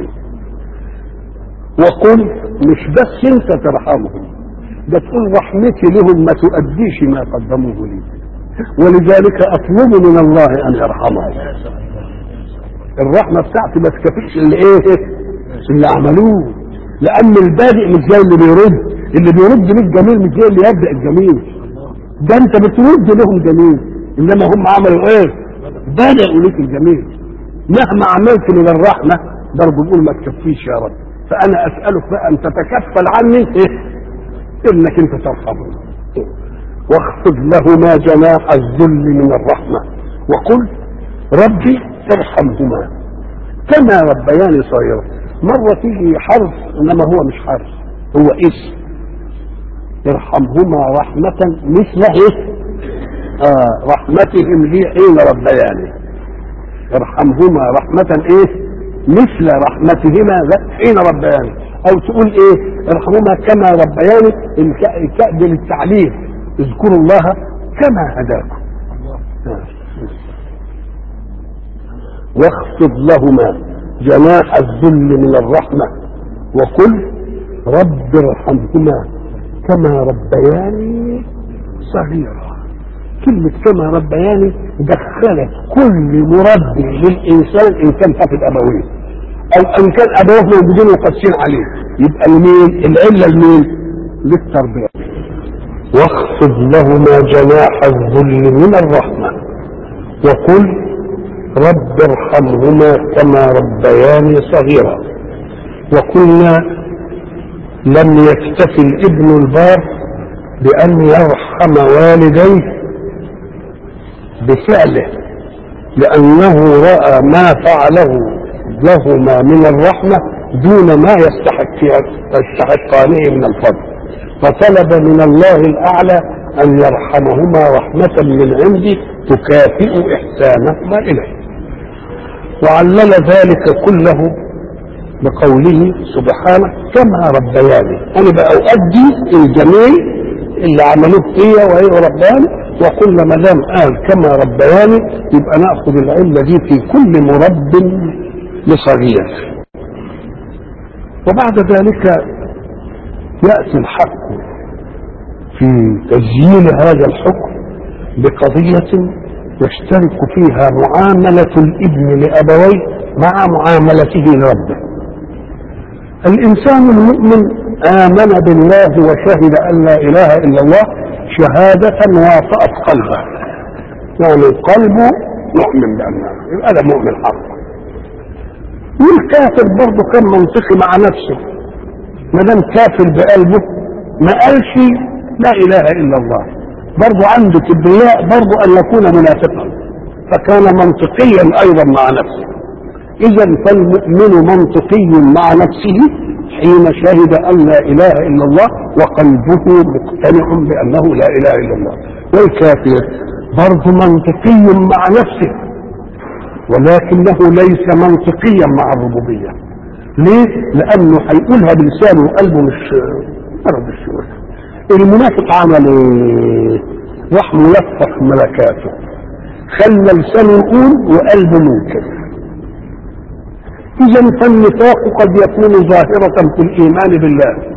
وقل مش بس انت ترحمهم ده تقول رحمتي لهم ما تؤديش ما قدموه لي ولذلك اطلب من الله ان يرحمهم الرحمه بتاعتي ما تكفيش اللي ايه اللي عملوه لان البادئ مش زي اللي بيرد اللي بيرد ليك جميل مش زي اللي يبدا الجميل ده انت بترد لهم جميل انما هم عملوا ايه بدأوا ليك الجميل مهما عملت من الرحمه برضه بقول ما تكفيش يا رب فانا اسالك بقى ان تتكفل عني إيه؟ انك انت ترحمني واخفض لهما جناح الذل من الرحمه وقل ربي ارحمهما كما ربياني صغيرا مره تيجي حرف انما هو مش حرف هو اسم ارحمهما رحمة مثل ايه؟ آه رحمتهم لي حين ربياني ارحمهما رحمة ايه؟ مثل رحمتهما حين ربياني او تقول ايه ارحمهما كما ربياني الكأب للتعليم اذكروا الله كما هداكم واخفض لهما جناح الذل من الرحمة وقل رب ارحمهما كما ربياني صغيرا كلمة كما ربياني دخلت كل مربي للإنسان إن كان فقد أبويه أو إن كان أبوه موجودين وقاسين عليه يبقى المين العلة المين للتربية واخفض لهما جناح الذل من الرحمة وقل رب ارحمهما كما ربياني صغيرا وقلنا لم يكتفي الابن البار بأن يرحم والديه بفعله لأنه رأى ما فعله لهما من الرحمة دون ما يستحق يستحقانه من الفضل فطلب من الله الأعلى أن يرحمهما رحمة من عندي تكافئ إحسانهما إليه وعلل ذلك كله بقوله سبحانه كما ربياني انا بقى اؤدي الجميل اللي عملوه فيا وهي رباني وقلنا ما دام قال كما ربياني يبقى ناخذ العله دي في كل مرب لصغير وبعد ذلك ياتي الحق في تسجيل هذا الحكم بقضيه يشترك فيها معامله الابن لابويه مع معاملته لربه الإنسان المؤمن آمن بالله وشهد أن لا إله إلا الله شهادة واطأت قلبه يعني قلبه مؤمن بأنه يبقى ده مؤمن حق والكافر برضه كان منطقي مع نفسه ما دام كافر بقلبه ما قالش لا إله إلا الله برضه عنده كبرياء برضه أن يكون منافقا فكان منطقيا أيضا مع نفسه إذا فالمؤمن منطقي مع نفسه حين شهد أن لا إله إلا الله وقلبه مقتنع بأنه لا إله إلا الله والكافر برضه منطقي مع نفسه ولكنه ليس منطقيا مع الربوبية ليه؟ لأنه هيقولها بلسانه وقلبه مش مرض الشعور المنافق عمل ايه؟ راح ملفق ملكاته خلى لسانه يقول وقلبه منكر إذا فالنفاق قد يكون ظاهرة في الإيمان بالله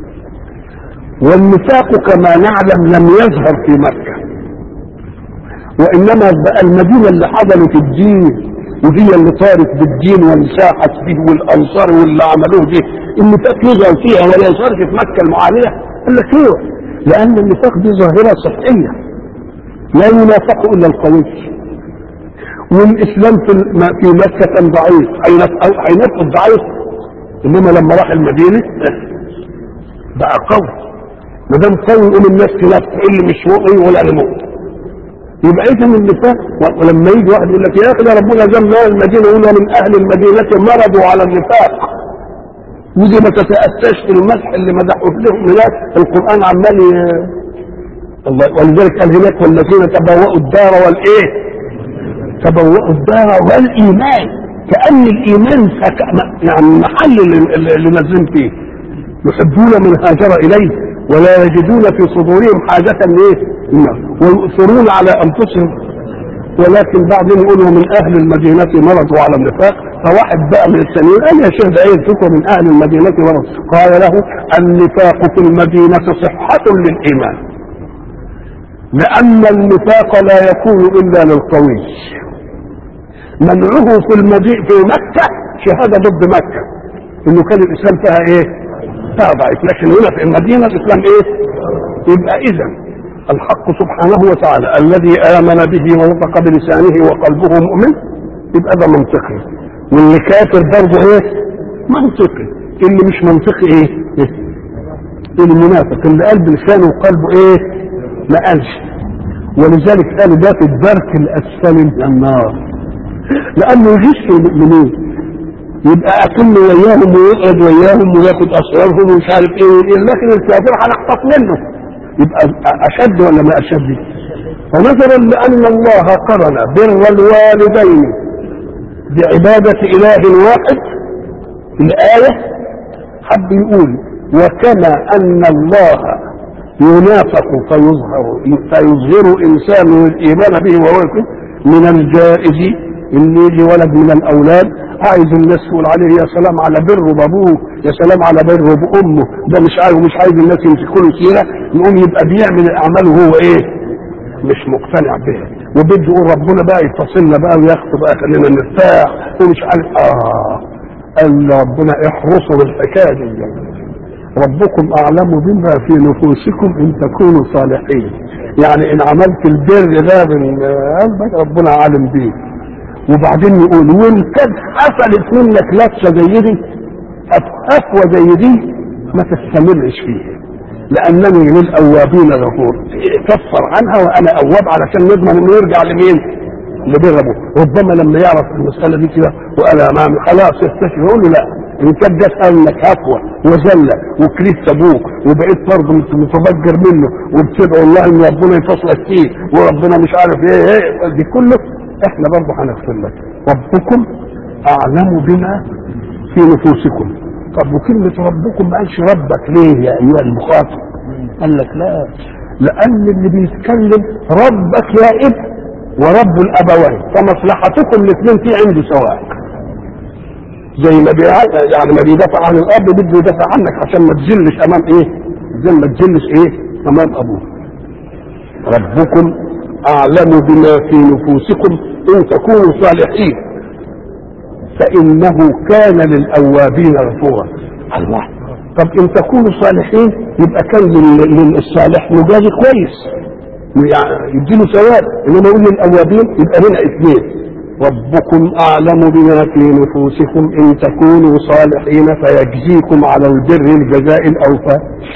والنفاق كما نعلم لم يظهر في مكة وإنما بقى المدينة اللي حضنت الدين وهي اللي طارت بالدين وانساحت به والأنصار واللي عملوه به النفاق يظهر فيها ولا يظهر في مكة المعانية قال لك ايوه لأن النفاق دي ظاهرة صحية لا ينافق إلا القوي والاسلام في في مكه كان ضعيف هينفذ ضعيف انما لما راح المدينه بقى قوي ما دام قوي يقول الناس تنافق اللي مش مؤمن ولا اللي مؤمن يبقى اذا النفاق ولما يجي واحد يقول لك يا اخي ده ربنا جاب المدينه يقول من اهل المدينه مرضوا على النفاق ودي ما تتأساش في المدح اللي مدحوا لهم هناك القرآن عمال الله ولذلك قال هناك والذين تبوأوا الدار والإيه؟ تبوأوا الدار والإيمان كأن الإيمان يعني محل اللي نازلين فيه يحبون من هاجر إليه ولا يجدون في صدورهم حاجة إيه؟ ويؤثرون على أنفسهم ولكن بعضهم يقولوا من أهل المدينة مرضوا على النفاق فواحد بقى من السنين قال يا شيخ ده ايه الفكره من اهل المدينه مرض قال له النفاق في المدينه صحه للايمان لان النفاق لا يكون الا للقوي منعه في المدينه في مكه شهاده ضد مكه انه كان الاسلام فيها ايه؟ فيها ضعيف لكن هنا في المدينه الاسلام ايه؟ يبقى اذا الحق سبحانه وتعالى الذي امن به ونطق بلسانه وقلبه مؤمن يبقى ده منطقي واللي كافر برضه ايه منطقي اللي مش منطقي ايه, إيه؟ المنافق اللي قلب لسانه وقلبه ايه ما قالش ولذلك قالوا ده في الدرك الاسفل من النار لانه يغش المؤمنين يبقى اكل وياهم ويقعد وياهم وياخد اسرارهم ومش عارف ايه لكن الكافر هنخطف منه يبقى اشد ولا ما اشد فنظرا لان الله قرن بر الوالدين بعبادة إله واحد الآية حب يقول وكما أن الله ينافق فيظهر فيظهر إنسان الإيمان به وهو من الجائز إن يجي ولد من الأولاد عايز الناس تقول عليه يا سلام على بر بابوه يا سلام على بر بأمه ده مش عايز مش عايز الناس يمسكوا له سيرة يقوم يبقى بيعمل الأعمال وهو إيه؟ مش مقتنع بها وبده يقول ربنا بقى يفصلنا بقى وياخد بقى خلينا نرتاح ومش عارف اه قال ربنا احرصوا بالحكايه دي ربكم اعلم بما في نفوسكم ان تكونوا صالحين يعني ان عملت البر ده من قلبك ربنا عالم بيه وبعدين يقول وان كانت حصلت منك لفه زي دي افوى زي دي ما تستمرش فيها لانني للاوابين غفور كفر عنها وانا اواب علشان نضمن انه يرجع لمين؟ لبر ابوه ربما لما يعرف المساله دي كده وقال امامي خلاص يستشفي يقول له لا ان كان جت قال لك هفوه وزله وكريت ابوك وبقيت برضه متفجر منه وبتدعو الله ان ربنا يفصلك فيه وربنا مش عارف ايه ايه دي كله احنا برضه هنغفر لك ربكم اعلم بما في نفوسكم طب وكلمة ربكم ما قالش ربك ليه يا أيها المخاطب؟ قال لك لا لأن اللي بيتكلم ربك يا ابن ورب الأبوين فمصلحتكم الاثنين في عنده سواء زي ما بي يعني ما بيدافع عن الأب بده يدافع عنك عشان ما تذلش أمام إيه؟ زي ما تذلش إيه؟ أمام أبوك ربكم أعلم بما في نفوسكم إن تكونوا صالحين فإنه كان للأوابين غفورا الله طب إن تكونوا صالحين يبقى كان للصالح مجازي كويس يعني يديله ثواب إنما يقول للأوابين يبقى هنا اثنين ربكم أعلم بما في نفوسكم إن تكونوا صالحين فيجزيكم على البر الجزاء الأوفى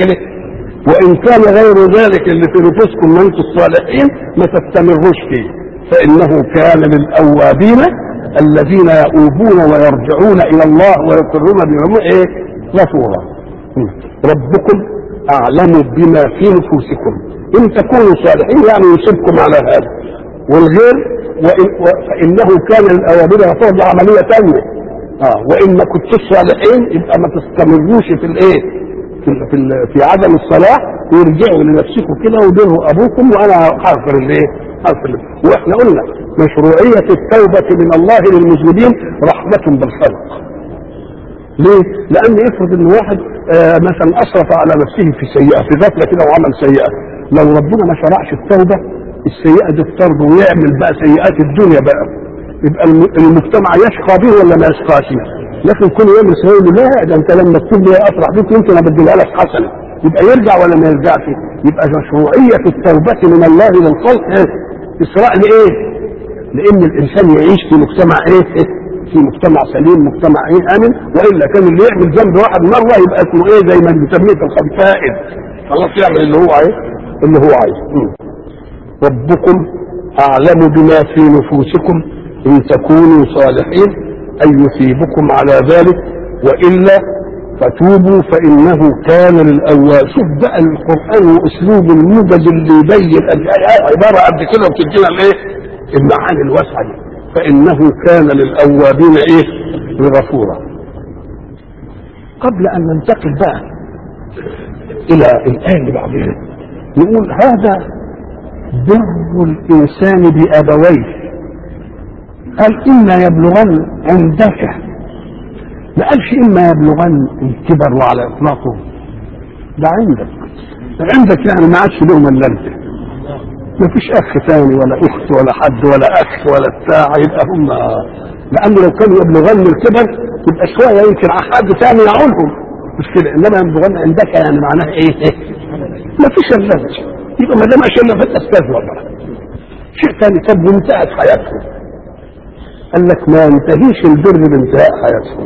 وإن كان غير ذلك اللي في نفوسكم من أنتم الصالحين ما تستمروش فيه فإنه كان للأوابين الذين يؤوبون ويرجعون الى الله ويقرون بهم ايه غفورا ربكم اعلم بما في نفوسكم ان تكونوا صالحين يعني يصيبكم على هذا والغير وإن و... فانه كان للاوامر غفورا دي عمليه ثانيه اه وان ما كنتوش صالحين يبقى ما تستمروش في الايه في ال... في, ال... في عدم الصلاح ويرجعوا لنفسكم كده وبروا ابوكم وانا هغفر الايه؟ هغفر واحنا قلنا مشروعيه التوبه من الله للمذنبين رحمه بالخلق. ليه؟ لان افرض ان واحد آه مثلا اسرف على نفسه في سيئه في غفله كده وعمل سيئه لو ربنا ما شرعش التوبه السيئه دي تطرده ويعمل بقى سيئات الدنيا بقى يبقى المجتمع يشقى به ولا ما يشقاش لكن كل يعمل سيئه لا ده انت لما تكون لي افرح بك يمكن ابدلها لك حسنه يبقى يرجع ولا ما يرجعش يبقى مشروعيه التوبه من الله للخلق إيه؟ اسراء لايه؟ لان الانسان يعيش في مجتمع ايه؟ في مجتمع سليم مجتمع ايه امن والا كان اللي يعمل ذنب واحد مره يبقى اسمه ايه زي ما بنسميه في الخلق فائد خلاص يعمل اللي هو عايز اللي هو عايز ربكم اعلم بما في نفوسكم ان تكونوا صالحين ان يثيبكم على ذلك والا فتوبوا فانه كان للاواب شوف بقى القران واسلوب الموجز اللي يبين عباره قد كده وتدينا الايه المعاني الواسعه دي فانه كان للاوابين ايه غفورا قبل ان ننتقل بقى الى الايه اللي بعدها نقول هذا بر الانسان بابويه قال اما يبلغن عندك ما قالش اما يبلغن الكبر وعلى اطلاقه ده عندك عندك يعني ما عادش لهم الا انت ما فيش اخ ثاني ولا اخت ولا حد ولا اخ ولا بتاع يبقى هم لانه لو كانوا يبلغن الكبر يبقى شويه يمكن حد ثاني يعولهم مش كده انما يبلغن عندك يعني معناها ايه؟ ما فيش الا انت يبقى ما دام عشان ما فيش استاذ بقى شيء ثاني طب وانتهت حياتهم قال لك ما ينتهيش البر بانتهاء حياتهم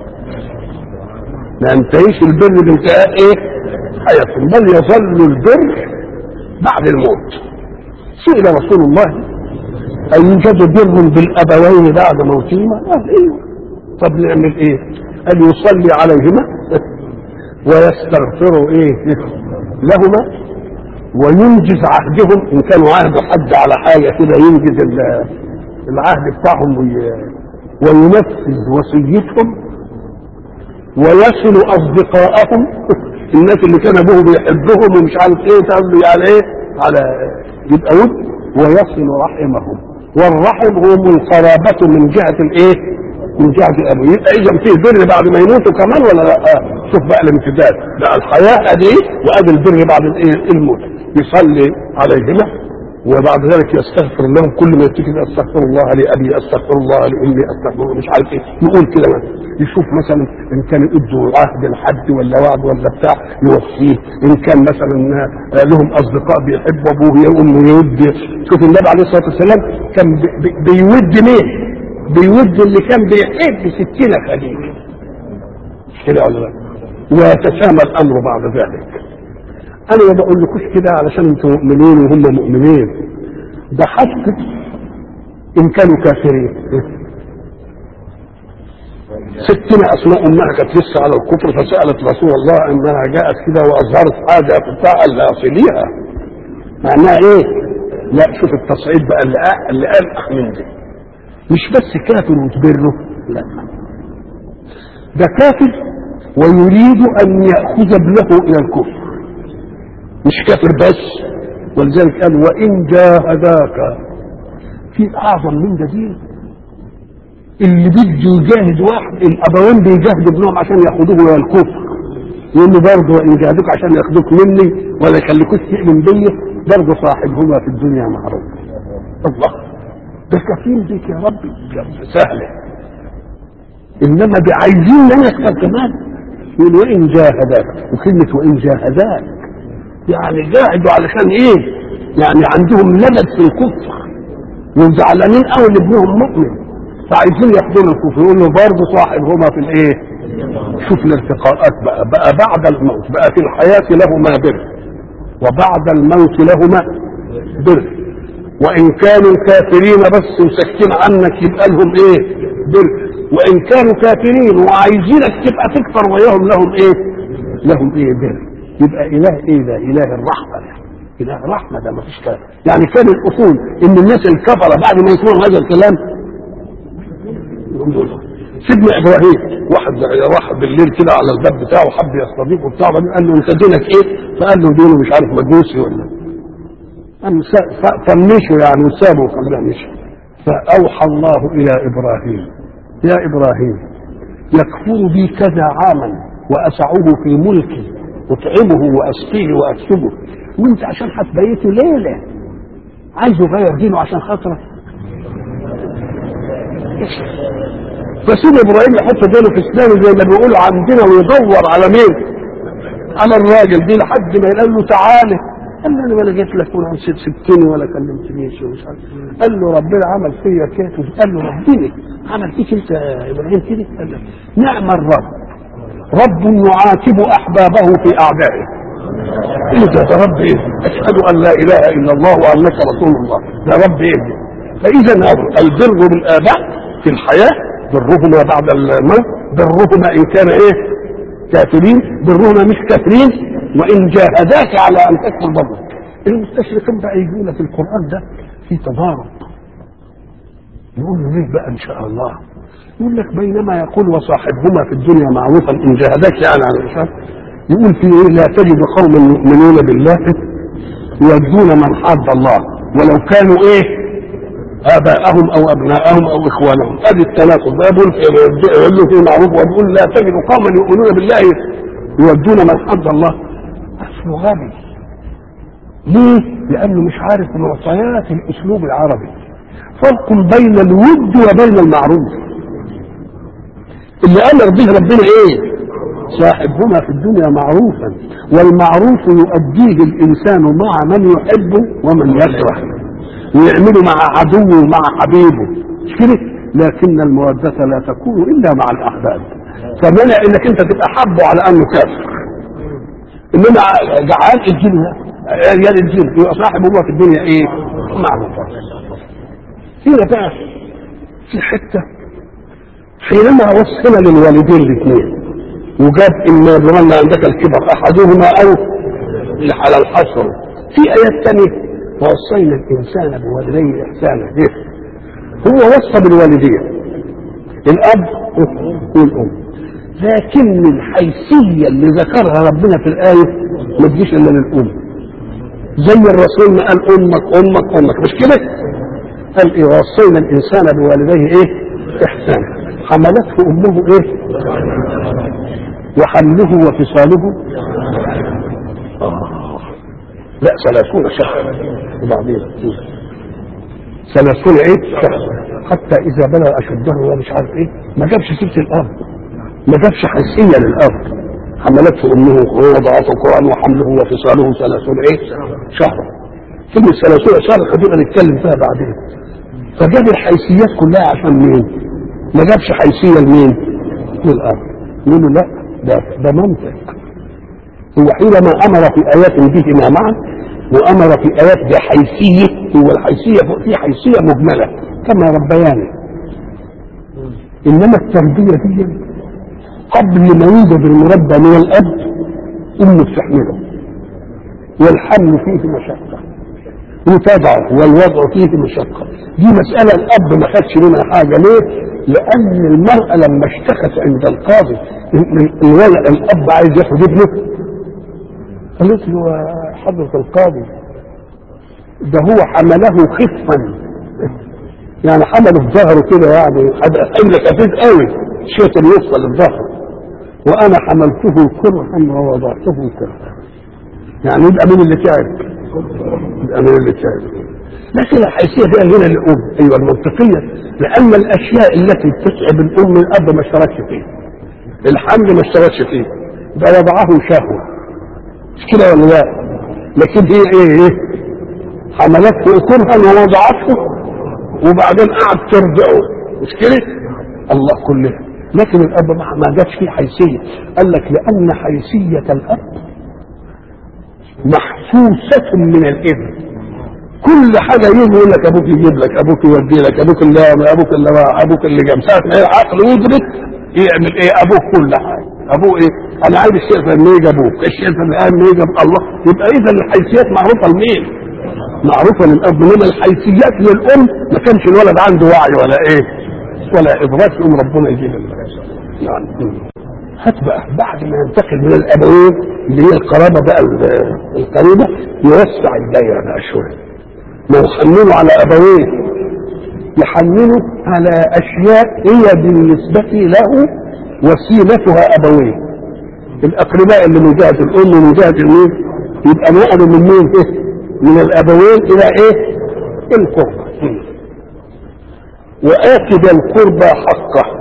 ما ينتهيش البر بانتهاء ايه حياتهم بل يظل البر بعد الموت سئل رسول الله أيوجد بر بالأبوين بعد موتهما؟ قال إيه طب نعمل إيه؟ قال يصلي عليهما ويستغفر إيه لهما وينجز عهدهم إن كانوا عهدوا حد على حاجة كده ينجز العهد بتاعهم وينفذ وصيتهم ويصل اصدقائهم الناس اللي كان ابوه بيحبهم ومش عارف ايه تقول على ايه على يبقى ود ويصل رحمهم والرحم هم القرابة من جهة الايه من جهة الابو يبقى اذا فيه بر بعد ما يموتوا كمان ولا لا شوف بقى الامتداد لا الحياة ادي وادي البر بعد الايه الموت يصلي عليهما وبعد ذلك يستغفر لهم كل ما يفتكر استغفر الله لابي استغفر الله لامي استغفر الله مش عارف ايه يقول كده يشوف مثلا ان كان يدوا عهد لحد ولا وعد ولا بتاع يوفيه ان كان مثلا لهم اصدقاء بيحبوا ابوه وامه يود شوف النبي عليه الصلاه والسلام كان بيود مين؟ بيود اللي كان بيحب ستين خليل مش كده ولا لا؟ ويتسامى الامر بعد ذلك انا ما بقول لكوش كده علشان انتم مؤمنين وهم مؤمنين ده حتى ان كانوا كافرين ستنا اسماء امها كانت لسه على الكفر فسالت رسول الله انها جاءت كده واظهرت حاجه بتاع اللي اصليها معناها ايه؟ لا شوف التصعيد بقى اللي قال اللي قال من دي مش بس كافر وتبره لا ده كافر ويريد ان ياخذ ابنه الى الكفر مش كافر بس ولذلك قال وان جاهداك في اعظم من ده دين اللي بده يجاهد واحد الابوين بيجاهدوا ابنهم عشان ياخدوه الى الكفر يقول له برضه وان جاهدوك عشان ياخدوك مني ولا يخليكوش تؤمن بيا برضه صاحبهما في الدنيا معروف الله ده كفيل بيك يا ربي سهله انما عايزين نسال كمان يقول وان جاهداك وكلمه وان جاهداك يعني جاهدوا علشان ايه يعني عندهم لبد في الكفر وزعلانين قوي ان ابنهم مؤمن فعايزين ياخدوا الكفر يقول له برضه صاحبهما في الايه شوف الارتقاءات بقى بقى بعد الموت بقى في الحياة لهما بر وبعد الموت لهما بر وان كانوا كافرين بس وساكتين عنك يبقى لهم ايه بر وان كانوا كافرين وعايزينك تبقى تكفر وياهم لهم ايه لهم ايه بر يبقى اله ايه ده اله الرحمه ده اله الرحمه ده ما فيش كلام يعني كان الاصول ان الناس الكفره بعد ما يسمعوا هذا الكلام يقولوا له سيدنا ابراهيم واحد راح بالليل كده على الباب بتاعه حب يستضيفه بتاعه قال له انت دينك ايه؟ فقال له دينه مش عارف مجوسي ولا قام طنشه يعني وسابه وخلاه مشي فاوحى الله الى ابراهيم يا ابراهيم يكفر بي كذا عاما واسعه في ملكي اطعمه واسقيه واكسبه وانت عشان هتبيته ليله عايزه يغير دينه عشان خاطرك فسيد ابراهيم يحط دينه في اسنانه زي ما بيقولوا عندنا ويدور على مين؟ على الراجل دي لحد ما يقول له تعالى قال له انا ولا جيت لك ولا نسيت سبتني ولا كلمتنيش ومش عارف قال له ربنا عمل فيا كده قال له ربنا عمل فيك انت يا ابراهيم كده قال له نعم الرب رب يعاتب احبابه في اعدائه ايه ده ده رب ايه اشهد ان لا اله الا الله وانك رسول الله ده رب ايه فاذا البر بالاباء في الحياه برهما بعد الموت برهما ان كان ايه كافرين برهما مش كافرين وان جاهداك على ان تكفر برك المستشرقين بقى يجوا لك القران ده في تضارب يقول له ليه بقى ان شاء الله يقول لك بينما يقول وصاحبهما في الدنيا معروفا ان جاهداك يعني على الاشراك يقول في ايه لا تجد قوما يؤمنون بالله يودون من حاد الله ولو كانوا ايه اباءهم او ابناءهم او اخوانهم ادي التناقض ده يقول يقول له في معروف ويقول لا تجد قوما يؤمنون بالله يودون من حد الله اصله غبي ليه؟ لانه مش عارف معطيات الاسلوب العربي فرق بين الود وبين المعروف اللي امر به ربنا ايه؟ صاحبهما في الدنيا معروفا والمعروف يؤديه الانسان مع من يحبه ومن يكره ويعمله مع عدوه ومع حبيبه مش كده لكن المودة لا تكون إلا مع الأحباب فمنع إنك أنت تبقى حبه على أنه كافر إنما جعان الجن يا الجن يبقى صاحب هو في الدنيا إيه؟ معروفة هنا بقى في حتة حينما وصل للوالدين الاثنين وجاب إما يبلغن عندك الكبر أحدهما أو على الحصر في آيات ثانية ووصينا الانسان بوالديه احسانا إيه؟ هو وصى بالوالدين الاب والام لكن الحيثيه اللي ذكرها ربنا في الايه ما تجيش الا للام زي الرسول ما قال امك امك امك مش كده قال ايه وصينا الانسان بوالديه ايه احسانا حملته امه ايه وحمله وفصاله آه. لا ثلاثون شهرا وبعدين ثلاثون ايه شهر حتى اذا بلغ اشده ومش عارف ايه ما جابش سيره الاب ما جابش حيثيه للاب حملته امه ووضعته القران وحمله وفصاله ثلاثون ايه شهرا كلمه ثلاثون شهر خلينا نتكلم فيها بعدين فجاب الحيثيات كلها عشان مين؟ ما جابش حيثيه لمين؟ للاب يقول له لا ده ده منطق هو حينما امر في ايات بهما معا وامر في ايات بحيثيه هو الحيثيه في حيثيه مجمله كما ربياني انما التربيه دي قبل ما يوجد المربى من الاب امه بتحمله والحمل فيه مشقه وتضعه والوضع فيه مشقه دي مساله الاب ما خدش منها حاجه ليه؟ لان المراه لما اشتكت عند القاضي الولد الاب عايز ياخد ابنه قالت له حضرة القاضي ده هو حمله خفا يعني حمله في ظهره كده يعني حمل خفيف قوي شيء يوصل للظهر وانا حملته كرها ووضعته كرها يعني يبقى من اللي تعب يبقى من اللي تعب لكن الحيثيه فيها هنا الام ايوه المنطقيه لان الاشياء التي تتعب الام الاب ما اشتركش فيه الحمل ما اشتركش فيه ده وضعه شهوه مش كده ولا لا لكن هي ايه ايه حملته كرها ووضعته وبعدين قعد ترجعه مش كده الله كله لكن الاب ما جاتش فيه حيثيه قال لك لان حيثيه الاب محسوسه من الابن كل حاجه يجي يقول لك ابوك يجيب لك ابوك يودي لك ابوك اللي ابوك اللي ابوك اللي جاب ساعه ما العقل يدرك يعمل ايه ابوك كل حاجه ابوه ايه انا عايز الشيء لما يجي ابوك الشيء لما يجي الله يبقى اذا الحيثيات معروفه لمين؟ معروفه للاب انما الحيثيات للام ما كانش الولد عنده وعي ولا ايه؟ ولا ادراك يقوم ربنا يجيب يعني هات بقى بعد ما ينتقل من الابوين اللي هي القرابه بقى القريبه يوسع الدايره بقى شويه ما يحمله على ابويه يحمله على اشياء هي بالنسبه له وسيلتها ابويه الاقرباء اللي من جهه الام ومن جهه المين يبقى نقلوا من مين إيه؟ من الابوين الى ايه القربى وآت ذا القربى حقه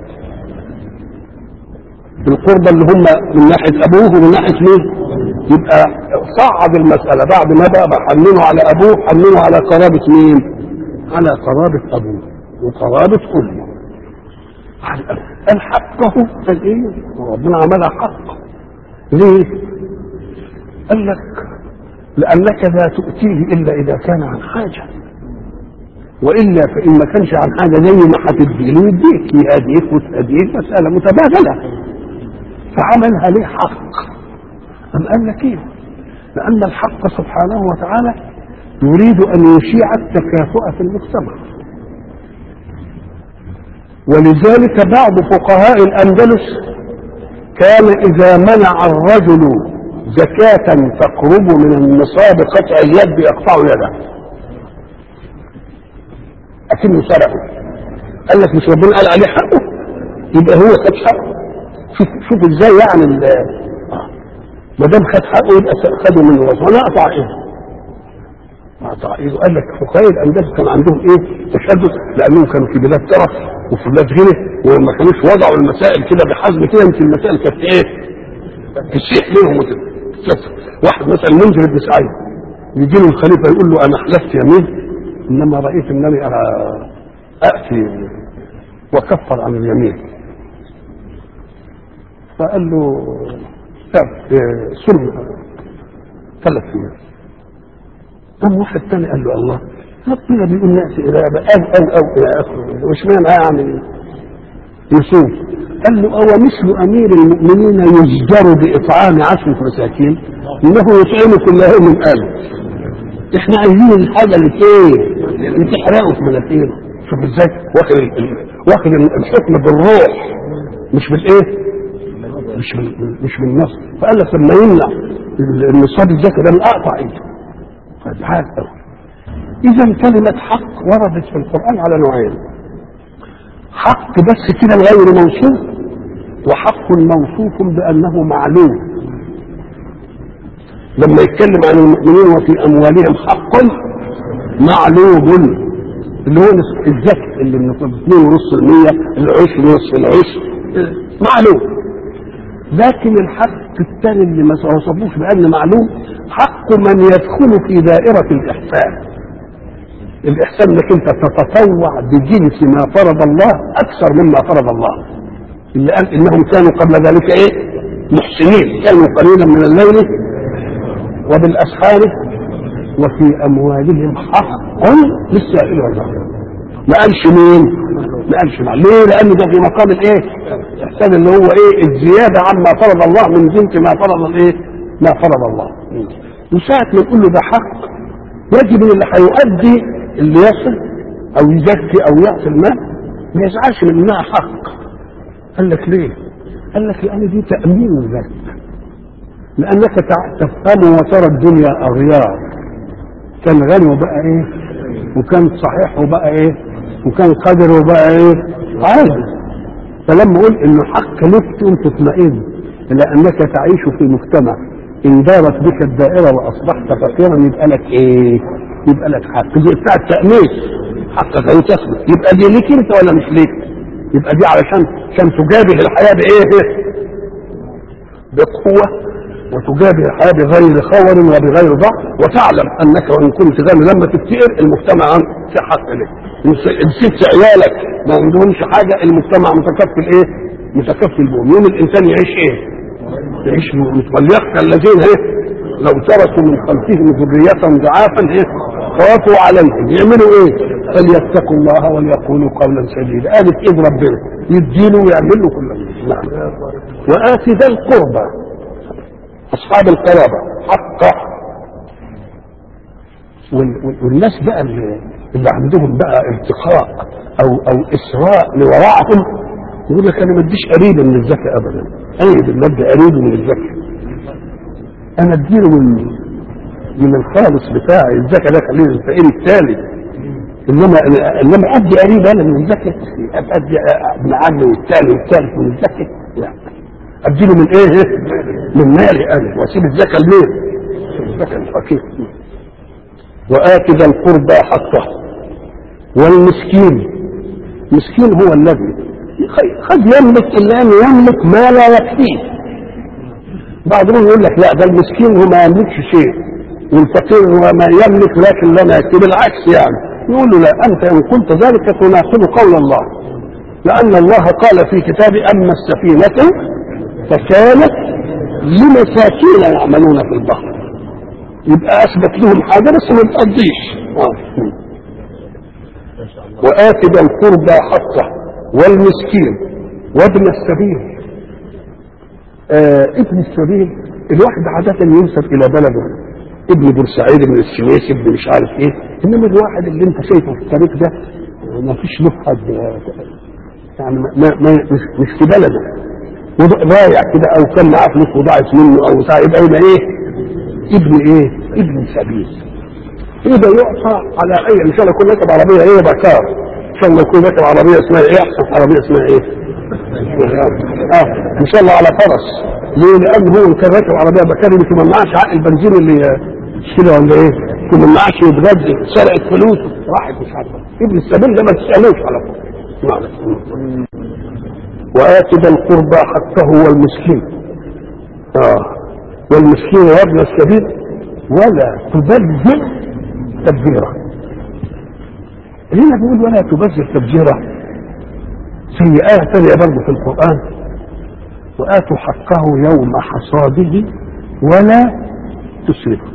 القربى اللي هم من ناحيه ابوه ومن ناحيه مين يبقى صعد المساله بعد ما بقى حننوا على ابوه حننوا على قرابه مين على قرابه ابوه وقرابه امه قال حقه قال ايه ربنا عملها حق ليه قال لك لانك لا تؤتيه الا اذا كان عن حاجه والا فان ما كانش عن حاجه زي ما هتدي له يديك يهديك وتهديك مساله متبادله فعملها ليه حق أم قال لك ايه لان الحق سبحانه وتعالى يريد ان يشيع التكافؤ في المجتمع ولذلك بعض فقهاء الاندلس كان اذا منع الرجل زكاة تقرب من النصاب قطع اليد يقطع يده أكنه سرقه قال لك مش ربنا قال عليه حقه يبقى هو خد حقه شوف شوف ازاي يعني ما دام خد حقه يبقى خده منه وانا اقطع ايده اقطع ايده قال لك فقهاء الاندلس كان عندهم ايه تشدد لانهم كانوا في بلاد ترف وفي بلاد غنى وما كانوش وضعوا المسائل كده بحزم كده يمكن المسائل كانت ايه تسيح منهم وتتكسر واحد مثلا منذر بن سعيد يجي له الخليفه يقول له انا حلفت يمين انما رايت انني اتي وكفر عن اليمين فقال له سنة ثلاث سنين قام واحد تاني قال له الله ربنا بيقول نأتي إلى أو أو أو إلى آخره وش معنى يعني يصوم قال له أو مثل أمير المؤمنين يجدر بإطعام عشرة مساكين إنه يطعم كل يوم ألف إحنا عايزين الحاجة اللي إيه اللي تحرقه في مناخيره شوف إزاي واخد واخد الحكم بالروح مش بالإيه مش من مش من النص فقال لك لما يمنع النصاب الزكاه ده اقطع ايده طيب حاجه اذا كلمه حق وردت في القران على نوعين حق بس كده غير موصوف وحق موصوف بانه معلوم لما يتكلم عن المؤمنين وفي اموالهم حق معلوم اللي هو الزكاه اللي من 2.5% العشر نصف العشر معلوم لكن الحق الثاني اللي ما وصفوش بأن معلوم حق من يدخل في دائرة الإحسان الإحسان انك أنت تتطوع بجنس ما فرض الله أكثر مما فرض الله اللي قال إنهم كانوا قبل ذلك إيه محسنين كانوا قليلا من الليل وبالأسحار وفي أموالهم حق للسائل والمحروم ما قالش مين ما قالش مع ليه لأنه ده في مقام الإيه الإحسان اللي هو إيه الزيادة عما فرض الله من جنس ما فرض الإيه ما فرض الله وساعة ما نقول له ده حق يجب ان اللي هيؤدي اللي يصل او يزكي او يعطي المال ما يزعلش من انها حق قال لك ليه؟ قال لك لان دي تامين لك لانك تفهم وترى الدنيا اغيار كان غني وبقى ايه وكان صحيح وبقى ايه وكان قادر وبقى ايه عادي فلما اقول انه حق لك ان تطمئن لانك تعيش في مجتمع ان دارت بك الدائره واصبحت فقيرا يبقى لك ايه؟ يبقى لك حق دي بتاع التامين حقك ان تثبت يبقى دي ليك انت ولا مش ليك؟ يبقى دي علشان عشان تجابه الحياه بايه؟ بقوه وتجابه الحياه بغير خور وبغير ضعف وتعلم انك وان كنت غني لما تفتقر المجتمع في حق لك ان سبت عيالك ما عندهمش حاجه المجتمع متكفل ايه؟ متكفل بهم يوم الانسان يعيش ايه؟ يعيش وليخشى الذين ايه لو تركوا من خلفهم ذرية ضعافا ايه يخاف عليهم يعملوا ايه فليتقوا الله وليقولوا قولا سديدا قالت ايد ربنا يديله ويعمل له كل شيء نعم وآت ذا القربى أصحاب القرابة حقه وال- وال- والناس بقى اللي, اللي عندهم بقى ارتقاء او او اسراء لورعهم يقول لك انا ما اديش قريبا من الزكاه ابدا انا بالمد قريب من الزكاه انا اديله من من الخالص بتاعي الزكاه ده خليه الفقير التالي انما انما ادي قريب انا من الزكاه ادي ابن عمي والتاني والثالث من الزكاه لا اديله من ايه؟ من مالي انا واسيب الزكاه لمين؟ الزكاه الفقير وآت ذا القربى حقه والمسكين مسكين هو الذي قد يملك الا ان يملك ما لا يكفيه بعضهم يقول لك لا ده المسكين هو ما يملكش شيء والفقير هو ما يملك لكن لا يكفي بالعكس يعني يقول له لا انت ان قلت ذلك تناقض قول الله لان الله قال في كتابه اما السفينه فكانت لمساكين يعملون في البحر يبقى اثبت لهم حاجه بس ما تقضيش آه. وآت ذا القربى حقه والمسكين وابن السبيل آه ابن السبيل الواحد عادة ينسب إلى بلده ابن بورسعيد ابن السويس ابن مش عارف ايه انما الواحد اللي انت شايفه في الطريق ده ما فيش له حد يعني ما ما مش, مش في بلده ضايع كده او كان معاه فلوس وضاعت منه او ساعة يبقى يبقى ايه ابن ايه ابن سبيل اذا يعطى على اي ان شاء الله يكون راكب عربيه ايه بكار ان شاء الله يكون راكب عربيه اسمها ايه احسن عربيه اسمها ايه اه ان شاء الله على فرس ليه لان هو إن كان راكب عربيه بكار يمكن ما معاش عقل البنزين اللي مش كده ولا ايه يمكن ما معاش يتغذى سرقت فلوسه راحت مش عارفه ابن السبيل ده ما تسالوش على طول وآت ذا القربى حقه والمسكين اه والمسكين وابن السبيل ولا تبذر تبذيرا هنا بيقول ولا تبذر تبذيرا زي آية ثانية برضه في القرآن وآتوا حقه يوم حصاده ولا تسرفوا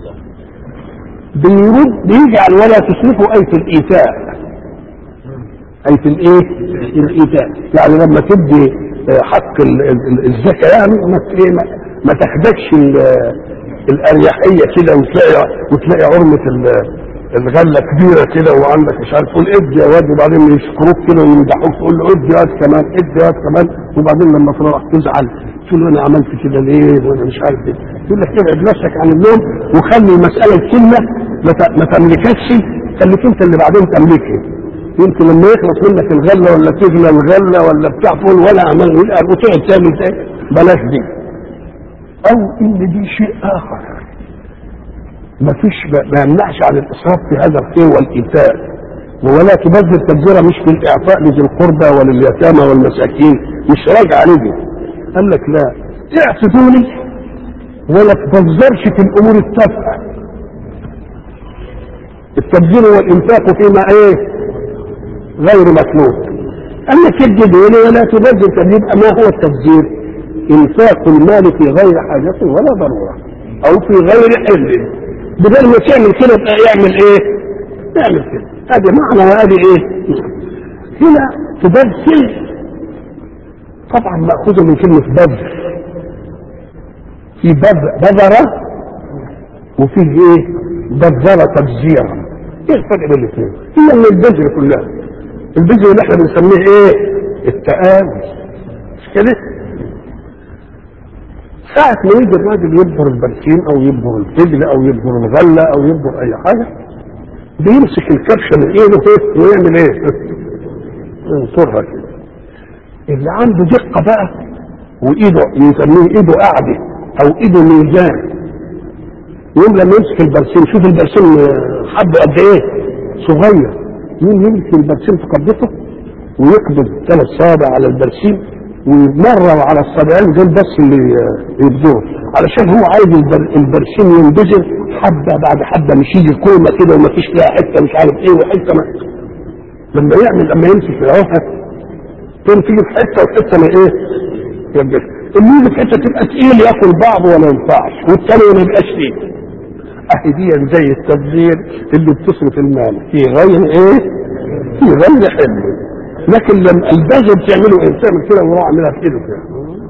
بيرد بيجعل ولا تسرفوا أي في الإيتاء أي في الإيه؟ الإيتاء يعني لما تدي حق ال- ال- الزكاة يعني ما ت- إيه ما- ما تاخدكش ال- الاريحيه كده وتلاقي وتلاقي عرمه ال- الغله كبيره كده وعندك مش عارف تقول ادي يا واد وبعدين يشكروك كده ويمدحوك تقول له ادي يا واد كمان ادي يا واد كمان وبعدين لما تروح تزعل تقول له انا عملت كده ليه وانا مش عارف ايه يقول لك ابعد نفسك عن النوم وخلي المساله الكلمه ما ت- ما تملككش خليك انت اللي بعدين تملكها يمكن لما يخلص منك الغله ولا تغلى الغله ولا بتاع تقول ولا عمل وتقعد تعمل تاني بلاش دي او ان دي شيء اخر ما فيش ما يمنعش عن الاسراف في هذا الخير والايتاء ولا تبذر تبذيرا مش في الاعطاء لذي القربى ولليتامى والمساكين مش راجع عليه قال لك لا اعطوني ولا تبذرش في الامور التافهه التبذير والانفاق فيما ايه غير مطلوب قال لك ادي دول ولا تبذر طب يبقى ما هو التبذير انفاق المال في غير حاجة ولا ضرورة او في غير حل بدل ما تعمل كده يبقى يعمل ايه يعمل كده هذه معنى وهذه ايه هنا تبذل طبعا مأخوذة من كلمة بذر في بذ- بذرة وفيه ايه بذرة تبذيرا ايه الفرق بين الاثنين هي من البذر كلها البذر اللي احنا بنسميه ايه التآمل مش كده ساعة ما يجي الراجل يبذر البرسيم او يبذر الفجل او يبذر الغلة او يبذر اي حاجة بيمسك الكبشة من ايده كده ويعمل ايه ينصرها كده اللي عنده دقة بقى وايده يسميه ايده قاعدة او ايده ميزان يوم لما يمسك البرسيم شوف البرسيم حبه قد ايه صغير يوم يمسك البرسيم في قبضته ويقبض ثلاث صابع على البرسيم ويمرر على الصابعين دول بس اللي يبدوه علشان هو عايز البر... البرسيم ينبذر حبه بعد حبه مش يجي كومه كده وما فيش فيها حته مش عارف ايه وحته ما لما يعمل لما يمسك العوهه تقوم تيجي في حته وحته ما ايه يبقى اللي يجي في حته تبقى تقيل ياكل بعض ولا ينفعش والثاني ما يبقاش فيه اهديا زي التبذير اللي بتصرف المال في غير ايه في غير حل لكن لما البذر بتعمله انسان كده ويروح عاملها في ايده كده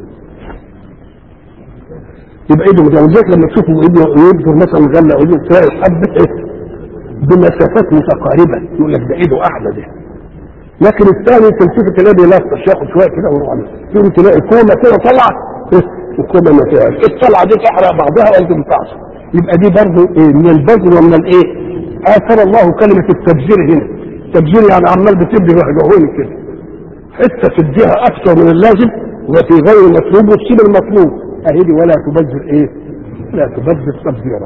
يبقى ايده مجرد ولذلك لما تشوفوا ابنه يبذر مثلا غله او يبذر تلاقي الحب إيه؟ بمسافات متقاربه يقول لك ده ايده احلى ده لكن الثاني تلتفت تلاقي بيلطش ياخد شويه كده ويروح عامل يقوم تلاقي كومه كده طلعت وكومه ما فيهاش الطلعه دي تحرق بعضها وانت بتعصر يبقى دي برضه إيه من البذر ومن الايه؟ اثر الله كلمه التبذير هنا التبذير يعني عمال بتدي وهجهوني كده حته تديها اكثر من اللازم وفي غير مطلوب وتسيب المطلوب اهي دي ولا تبذر ايه؟ لا تبذر تبذيرا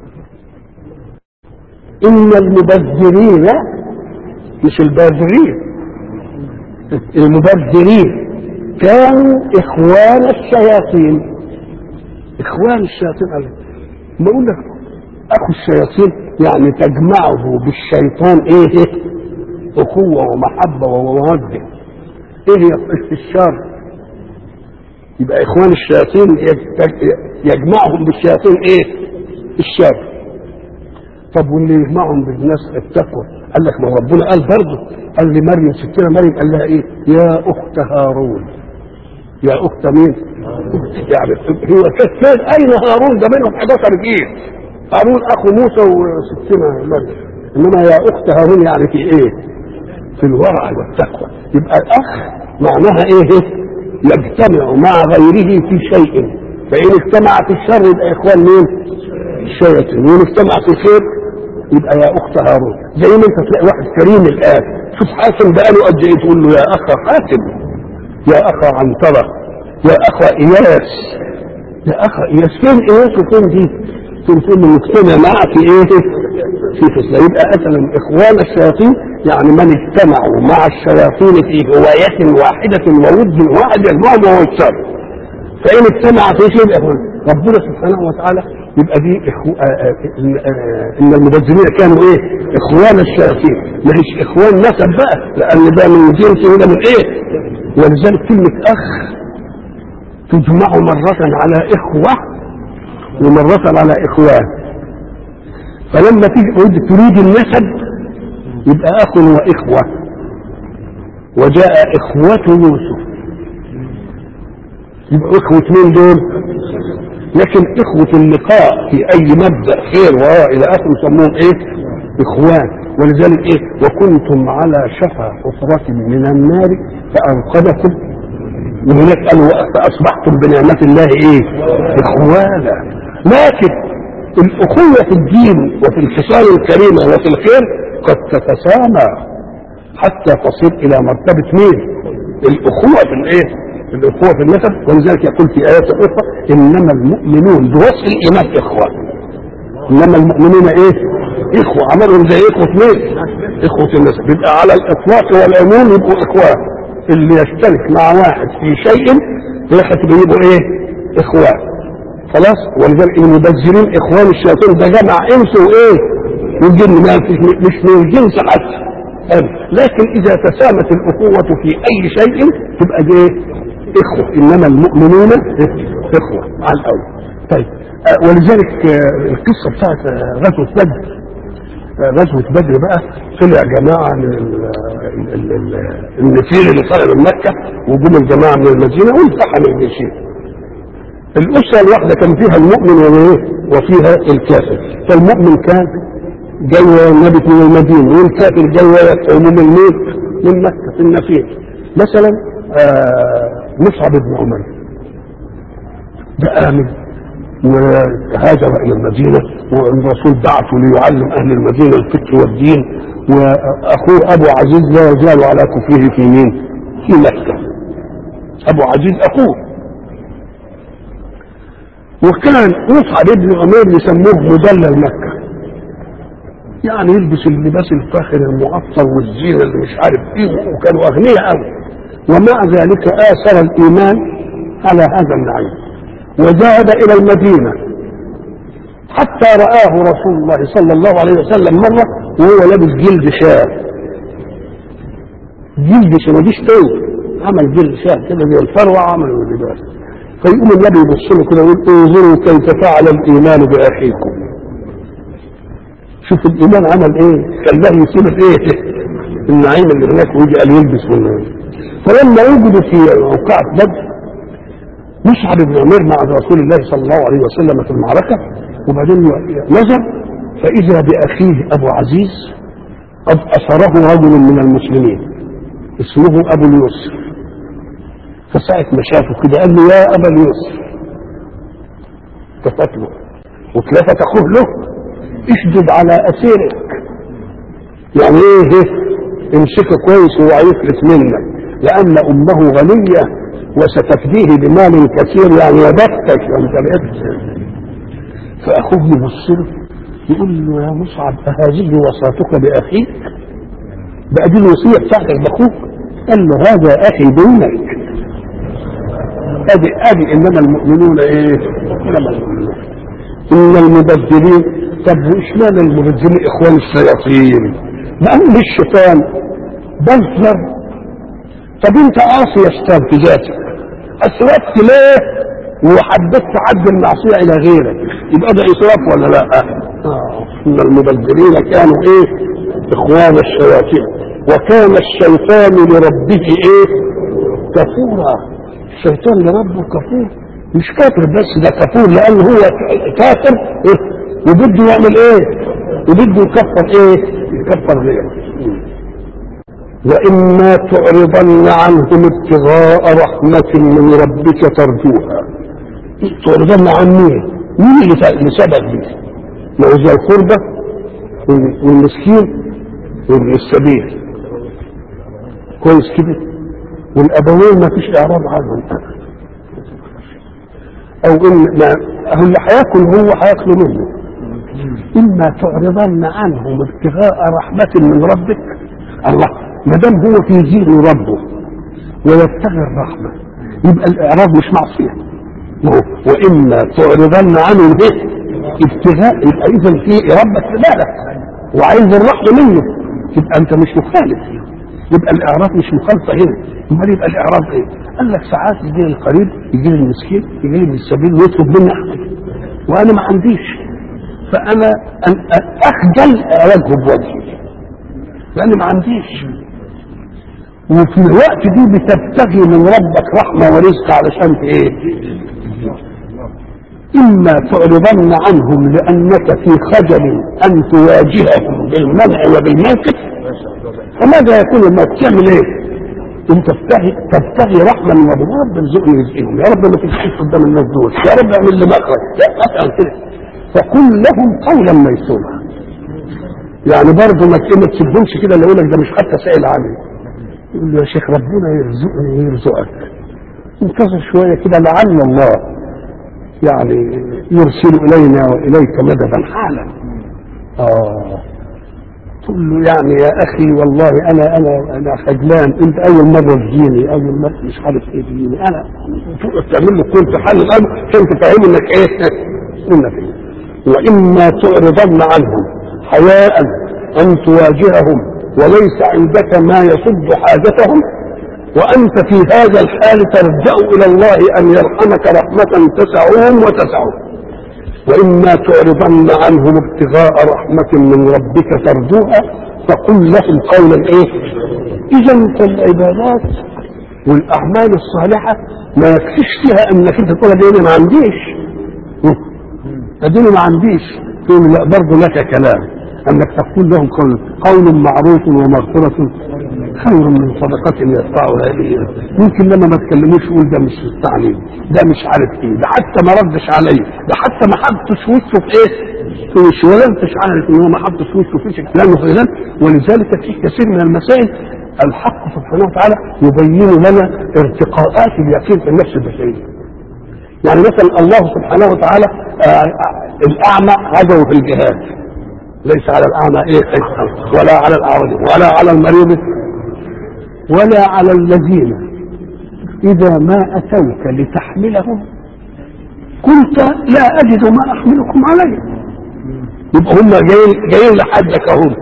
ان المبذرين مش الباذرين المبذرين كانوا اخوان الشياطين اخوان الشياطين قال ما اقول لك اخو الشياطين يعني تجمعه بالشيطان ايه اخوه ومحبه وموده ايه هي الشر يبقى اخوان الشياطين يجمعهم بالشياطين ايه الشر طب واللي يجمعهم بالناس التقوى قال لك ما هو ربنا قال برضه قال لمريم ستنا مريم قال لها ايه يا اخت هارون يا اخت مين يعني هو كان اين هارون ده منهم 11 جيل هارون اخو موسى وستنا مريم انما يا اخت هارون يعني في ايه في الورع والتقوى يبقى الاخ معناها ايه يجتمع مع غيره في شيء فان اجتمع في الشر يبقى اخوان مين الشياطين وان اجتمع في الخير يبقى يا اخت هارون زي ما انت تلاقي واحد كريم الان شوف حاتم بقاله قد ايه تقول له يا اخا حاتم يا اخا عنترة يا اخا اياس يا اخا اياس فين اياس وفين دي تقول له مجتمع معك في ايه في فسلا يبقى مثلا اخوان الشياطين يعني من اجتمعوا مع الشياطين في هواية واحدة وود واحد يجمعهم وهو الشر فإن اجتمع في شيء ربنا سبحانه وتعالى يبقى دي إخو... آآ آآ إن المبذرين كانوا إيه؟ إخوان الشياطين ما هيش إخوان نسب بقى لأن ده من جنس وده من إيه؟ ولذلك كلمة أخ تجمع مرة على إخوة ومرة على إخوان فلما تيجي تريد النسب يبقى أخ وإخوة وجاء إخوة يوسف يبقى إخوة مين دول؟ لكن إخوة اللقاء في أي مبدأ خير وراء إلى آخره يسموهم إيه؟ إخوان ولذلك إيه؟ وكنتم على شفا حفرة من النار فأنقذكم وهناك قالوا فأصبحتم بنعمة الله إيه؟ إخوانا لكن الأخوة في الدين وفي الخصال الكريمة وفي الخير قد تتسامى حتى تصل إلى مرتبة مين؟ الأخوة في الإيه؟ الأخوة في النسب ولذلك يقول في آيات أخرى إنما المؤمنون بوصف الإيمان إخوة إنما المؤمنون إيه؟ إخوة عملهم زي إخوة مين؟ إخوة النسب يبقى على الإطلاق والعموم يبقوا إخوان اللي يشترك مع واحد في شيء يبقوا إيه؟ إخوان خلاص ولذلك المبذرين إخوان الشياطين ده جمع إنس وإيه؟ والجن ما مش من الجنس حتى لكن إذا تسامت الأخوة في أي شيء تبقى دي إيه؟ إخوة إنما المؤمنون إخوة على الأول طيب آه ولذلك آه القصة بتاعت آه غزوة بدر غزوة بدر بقى طلع جماعة من النفير اللي طلع من مكة وجم الجماعة من المدينة والتحموا الجيشين الأسرة الواحدة كان فيها المؤمن وفيها الكافر فالمؤمن كان جاي النبي من المدينة والكافر جاي من الميت من مكة في النفير مثلا مصعب بن عمر ده آمن وهاجر إلى المدينة والرسول بعثه ليعلم أهل المدينة الفقه والدين وأخوه أبو عزيز لا يزال على كفره في مين؟ في مكة أبو عزيز أخوه وكان مصعب بن عمير يسموه مدلل مكة يعني يلبس اللباس الفاخر المعطر والزينة اللي مش عارف ايه وكانوا أغنياء قوي ومع ذلك آثر الإيمان على هذا النعيم وذهب إلى المدينة حتى رآه رسول الله صلى الله عليه وسلم مرة وهو لابس جلد شاه جلد شاه مفيش طيب عمل جلد شاه كده زي الفروة عمل اللباس فيقوم النبي يبص له كده ويقول انظروا كيف فعل الإيمان بأخيكم شوف الايمان عمل ايه خلاه يسيب ايه النعيم اللي هناك ويجي قال يلبس منه فلما وجدوا في موقعة بدر مصعب بن عمير مع رسول الله صلى الله عليه وسلم في المعركة وبعدين نظر فإذا بأخيه أبو عزيز قد أسره رجل من المسلمين اسمه أبو اليسر فساعة ما شافه كده قال له يا أبا اليسر التفت له واتلفت أخوه له اشدد على أسيرك يعني ايه امسكه كويس وهو هيفلت منك لأن أمه غنية وستفديه بمال كثير يعني يا بختك وانت بقيت فأخوه يبص له يقول له يا مصعب أهذه وصاتك بأخيك بقى دي الوصية بتاعتك بأخوك قال له هذا أخي دونك أدي أدي إنما المؤمنون إيه؟ إنما المؤمنون إن المبدلين طب وإشمعنى المبدلين إخوان الشياطين؟ ما أن الشيطان بذر طب أنت قاسي يا في ذاتك أسرفت ليه؟ وحبيت تعدي المعصية إلى غيرك يبقى ده إسراف ولا لا؟ آه. إن المبدلين كانوا إيه؟ إخوان الشياطين وكان الشيطان لربه إيه؟ كفورا الشيطان لربه كفور مش كافر بس ده كفور لأن هو كافر إيه؟ وبده يعمل إيه؟ وبده يكفر إيه؟ يكفر غيره وإما تعرضن عنهم ابتغاء رحمة من ربك ترجوها تعرضن عن مين؟ مين اللي سبب دي؟ ما هو زي القربة والمسكين وابن السبيل كويس كده والابوين ما فيش اعراض عنهم او ان ما هو اللي هياكل هو هياكل منه اما تعرضن عنهم ابتغاء رحمه من ربك الله ما دام هو في ذهن ربه ويبتغي الرحمه يبقى الاعراض مش معصيه واما تعرضن عنهم به ابتغاء يبقى اذا في ربك في بالك وعايز الرحمه منه يبقى انت مش مخالف يبقى الاعراض مش مخالفه هنا امال يبقى الاعراض ايه؟ قال لك ساعات يجي لي القريب يجي لي المسكين يجي لي من السبيل ويطلب مني احمد وانا ما عنديش فانا أن اخجل اواجهه بوجهي لان ما عنديش وفي الوقت دي بتبتغي من ربك رحمه ورزق علشان ايه؟ إما تعرضن عنهم لأنك في خجل أن تواجههم بالمنع وبالموقف فماذا يكون الموقف تعمل إيه؟ أنت تبتغي تبتغي رحمة من ربنا يا رب ارزقني رزقهم يا رب ما تجحش قدام الناس دول يا رب اعمل لي مخرج لا أفعل كده فقل لهم قولا ميسورا يعني برضه ما ما تسيبهمش كده اللي يقول لك ده مش حتى سائل عني يقول له يا شيخ ربنا يرزقني ويرزقك انتظر شويه كده لعل الله يعني يرسل الينا واليك مددا حالا اه تقول له يعني يا اخي والله انا انا انا خجلان انت اول مره تجيني اول مره مش عارف ايه تجيني انا تعمل له كل في حل الامر عشان تفهم انك ايه انك ايه واما تعرضن عنهم حياء ان تواجههم وليس عندك ما يصد حاجتهم وأنت في هذا الحال ترجع إلى الله أن يرحمك رحمة تسعهم وتسعهم وإما تعرضن عنهم ابتغاء رحمة من ربك ترجوها فقل لهم قولا إيه إذا فالعبادات والأعمال الصالحة ما يكفيش فيها أنك أنت تقول دي ما عنديش دي ما عنديش تقول لا برضه لك كلام أنك تقول لهم قول قول معروف ومغفرة خير من صدقة يدفعها إليه ممكن لما ما تكلموش يقول ده مش التعليم ده مش عارف ايه ده حتى ما ردش عليه ده حتى ما حطش وشه في ايه في وشه ولا انتش عارف ان هو ما حطش وشه في وشك لانه فعلا ولذلك في كثير من المسائل الحق سبحانه وتعالى يبين لنا ارتقاءات اليقين في النفس البشريه يعني مثلا الله سبحانه وتعالى آه الاعمى عدو في الجهاد ليس على الاعمى ايه ولا على الاعرج ولا على المريض ولا على الذين إذا ما أتوك لتحملهم قلت لا أجد ما أحملكم عليه يبقى هم جايين جايين لحدك هم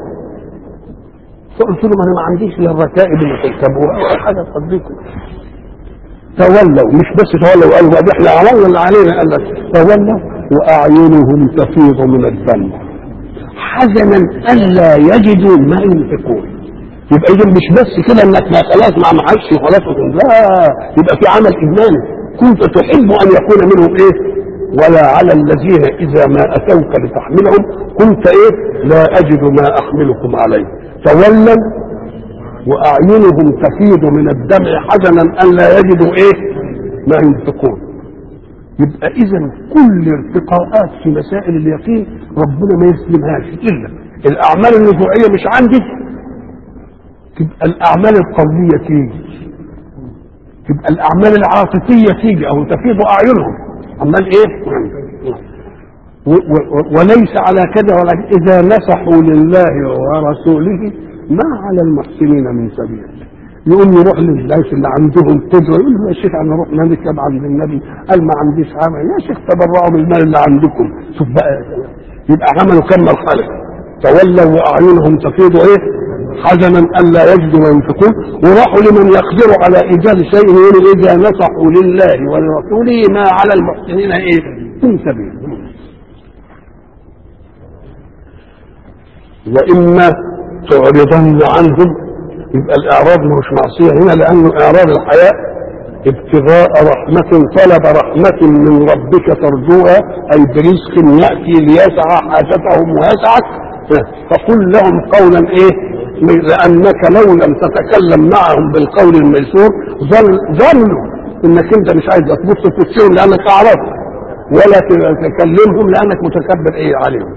فقلت لهم أنا ما عنديش إلا الركائب اللي تركبوها أو حاجة تصدقوا تولوا مش بس تولوا قالوا بقى احنا عملنا اللي علينا قال لك تولوا وأعينهم تفيض من الدم حزنا الا يجدوا ما ينفقون يبقى اذا مش بس كده انك ما خلاص ما معكش وخلاص لا يبقى في عمل ايماني كنت تحب ان يكون منهم ايه ولا على الذين اذا ما اتوك لتحملهم قلت ايه لا اجد ما احملكم عليه تولوا واعينهم تفيض من الدمع حزنا ان لا يجدوا ايه ما ينفقون يبقى اذا كل ارتقاءات في مسائل اليقين ربنا ما يسلمهاش الا الاعمال النزوعيه مش عندي تبقى الاعمال القلبيه تيجي تبقى الاعمال العاطفيه تيجي او تفيض اعينهم عمال ايه و- و- وليس على كذا ولا اذا نصحوا لله ورسوله ما على المحسنين من سبيل يقوم يروح للناس اللي عندهم قدره يقول له يا شيخ انا رحنا نركب عند النبي قال ما عنديش عمل يا شيخ تبرعوا بالمال اللي عندكم شوف بقى يبقى عملوا كم مرحله تولوا واعينهم تفيض ايه حزنا الا يجدوا ما ينفقون وراحوا لمن يقدر على ايجاد شيء يقولوا اذا نصحوا لله ولرسوله ما على المحسنين ايه من سبيل واما تعرضن عنهم يبقى الاعراض مش معصيه هنا لانه اعراض الحياء ابتغاء رحمة طلب رحمة من ربك ترجوها أي برزق يأتي ليسعى حاجتهم ويسعك فقل لهم قولا إيه لأنك لو لم تتكلم معهم بالقول الميسور ظن ظنوا إنك أنت مش عايز تبص في وشهم لأنك أعرضت ولا تكلمهم لأنك متكبر إيه عليهم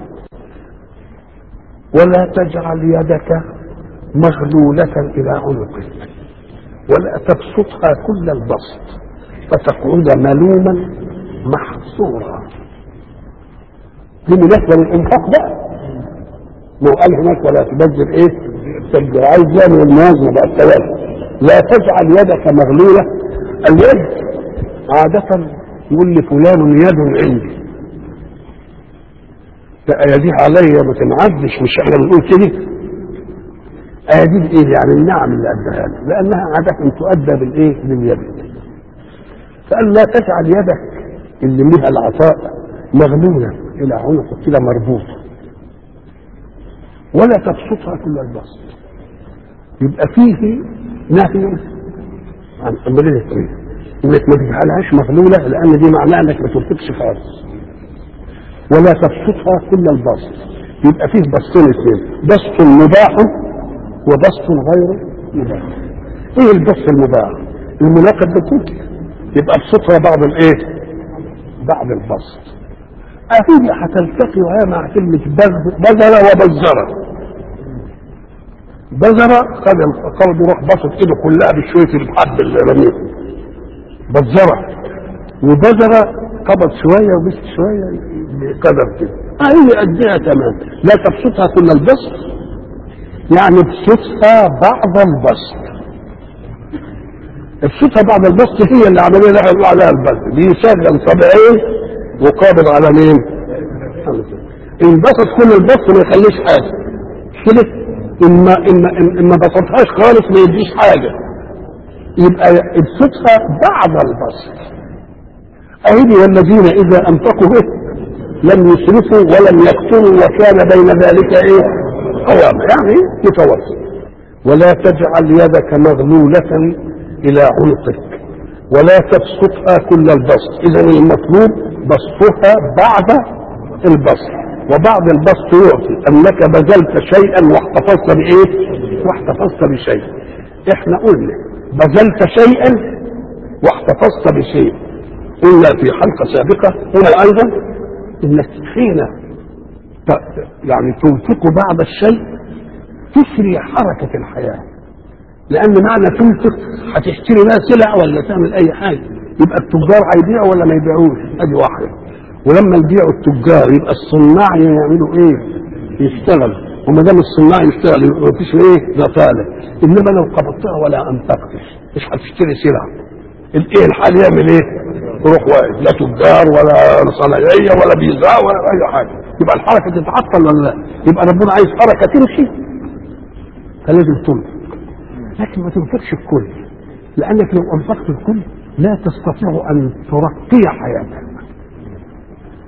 ولا تجعل يدك مغلولة إلى عنقك ولا تبسطها كل البسط فتقعد ملوما محصورا دي مناسبة للإنفاق بقى ما هو قال هناك ولا تبذر إيه؟ تبذر عايز يعمل الموازنة بقى التوازن لا تجعل يدك مغلولة اليد عادة يقول لفلان يد عندي فأيديها عليا ما تنعدش مش احنا بنقول كده أيديد إيه يعني النعم اللي أداها له لأنها عادة تؤدى بالإيه باليد فقال لا تجعل يدك اللي لها العطاء مغلولة إلى عنقك كده مربوطة ولا تبسطها كل البسط يبقى فيه نهي عن أمرين اثنين إنك ما تجعلهاش مغلولة لأن دي معناها إنك ما تنفقش خالص ولا تبسطها كل البسط يبقى فيه بسطين اثنين بسط مباح وبسط غير مباح ايه البسط المباح المناقض للكل يبقى بسطها بعض الايه بعد البسط اهي هتلتقي وهي مع كلمة بذ- بذرة وبزرة بذرة خد القرض يروح بسط ايده كلها بشوية الحب اللي رميه بزرة وبذرة قبض شوية وبست شوية بقدر كده اهي قدها تمام لا تبسطها كل البسط يعني ابسطها بعض البسط ابسطها بعض البسط هي اللي عمليه اللي هيطلع عليها البسط بيشغل طبيعي وقابض على مين؟ انبسط كل البسط ما يخليش حاجه كده اما اما اما بسطهاش خالص ما يديش حاجه يبقى ابسطها بعض البسط اهدي والذين اذا انفقوا به لم يسرفوا ولم يقتروا وكان بين ذلك ايه قواما يعني متوسط ولا تجعل يدك مغلولة إلى عنقك ولا تبسطها كل البسط إذا المطلوب بسطها بعد البسط وبعد البسط يعطي أنك بذلت شيئا واحتفظت بإيه؟ واحتفظت بشيء إحنا قلنا بذلت شيئا واحتفظت بشيء قلنا في حلقة سابقة هنا أيضا إنك حين ت- يعني تنفق بعض الشيء تسري حركة الحياة لأن معنى تنفق هتشتري بقى سلع ولا تعمل أي حاجة يبقى التجار هيبيعوا ولا ما يبيعوش أدي واحدة ولما يبيعوا التجار يبقى الصناع يعملوا إيه؟ يشتغل وما دام الصناع يشتغل يبقى مفيش إيه؟ بطالة إنما لو قبضتها ولا أنفقتش مش هتشتري سلع الإيه الحال يعمل إيه؟ يروح واقف لا تجار ولا صناعية ولا بيزاء ولا أي حاجة يبقى الحركة تتعطل ولا لا؟ يبقى ربنا عايز حركة تمشي فلازم تنفق لكن ما تنفقش الكل لانك لو انفقت الكل لا تستطيع ان ترقي حياتك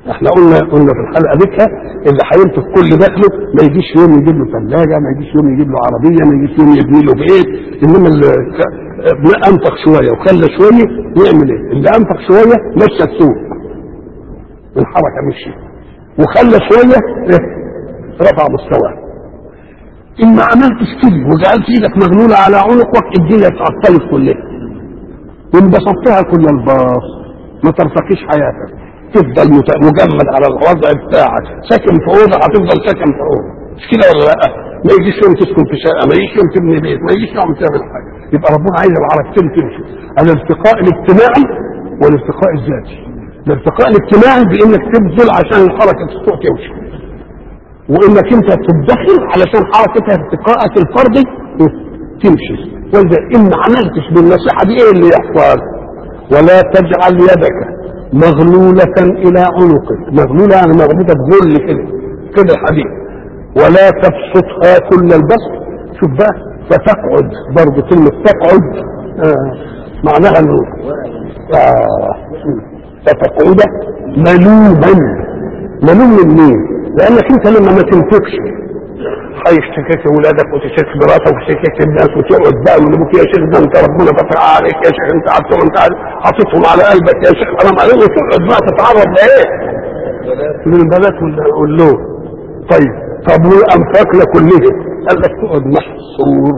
احنا قلنا قلنا في الحلقه ديكها اللي هينفق كل دخله ما يجيش يوم يجيب له ثلاجه ما يجيش يوم يجيب له عربيه ما يجيش يوم يبني له بيت انما اللي انفق شويه وخلى شويه يعمل ايه؟ اللي انفق شويه مشى السوق الحركه مشي وخلى شويه إيه؟ رفع مستواه ان ما عملتش كده وجعلت ايدك مغلوله على عنقك الدنيا اتعطلت كلها وان بسطتها كل الباص ما ترتقيش حياتك تفضل مجمد على الوضع بتاعك ساكن في اوضه هتفضل ساكن في اوضه مش كده ولا لا؟ ما يجيش يوم تسكن في شقه ما يجيش يوم تبني بيت ما يجيش يوم تعمل حاجه يبقى ربنا عايز العرفتين تمشي الارتقاء الاجتماعي والارتقاء الذاتي الارتقاء الاجتماعي بانك تبذل عشان حركه السوق تمشي وانك انت تدخل علشان حركه ارتقاءك الفردي تمشي واذا ان ما عملتش بالنصيحه دي ايه اللي يحصل؟ ولا تجعل يدك مغلولة إلى عنقك مغلولة يعني مغلولة بغل كده كده الحديد ولا تبسطها كل البسط شوف بقى فتقعد برضه كلمة تقعد آه معناها انه آه فتقعد ملوما ملوم من مين؟ لأنك أنت لما ما تنفقش هيشتكيك ولادك وتشتكي مراتك وتشتكي الناس وتقعد بقى من ابوك يا شيخ ده انت ربنا فتح عليك يا شيخ انت عارف انت حاططهم على قلبك يا شيخ حرام عليك وتقعد بقى تتعرض لايه؟ للبنات واللون طيب طب وانفاقنا كلها قال لك تقعد محصور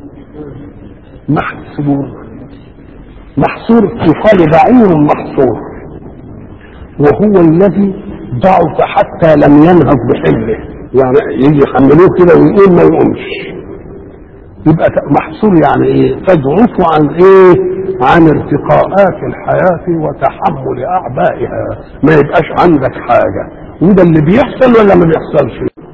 محصور محصور يقال بعير محصور وهو الذي ضعف حتى لم ينهض بحمله يعني يجي يحملوه كده ويقول ما يقومش يبقى محصور يعني ايه تضعف عن ايه عن ارتقاءات الحياة وتحمل اعبائها ما يبقاش عندك حاجة وده اللي بيحصل ولا ما بيحصلش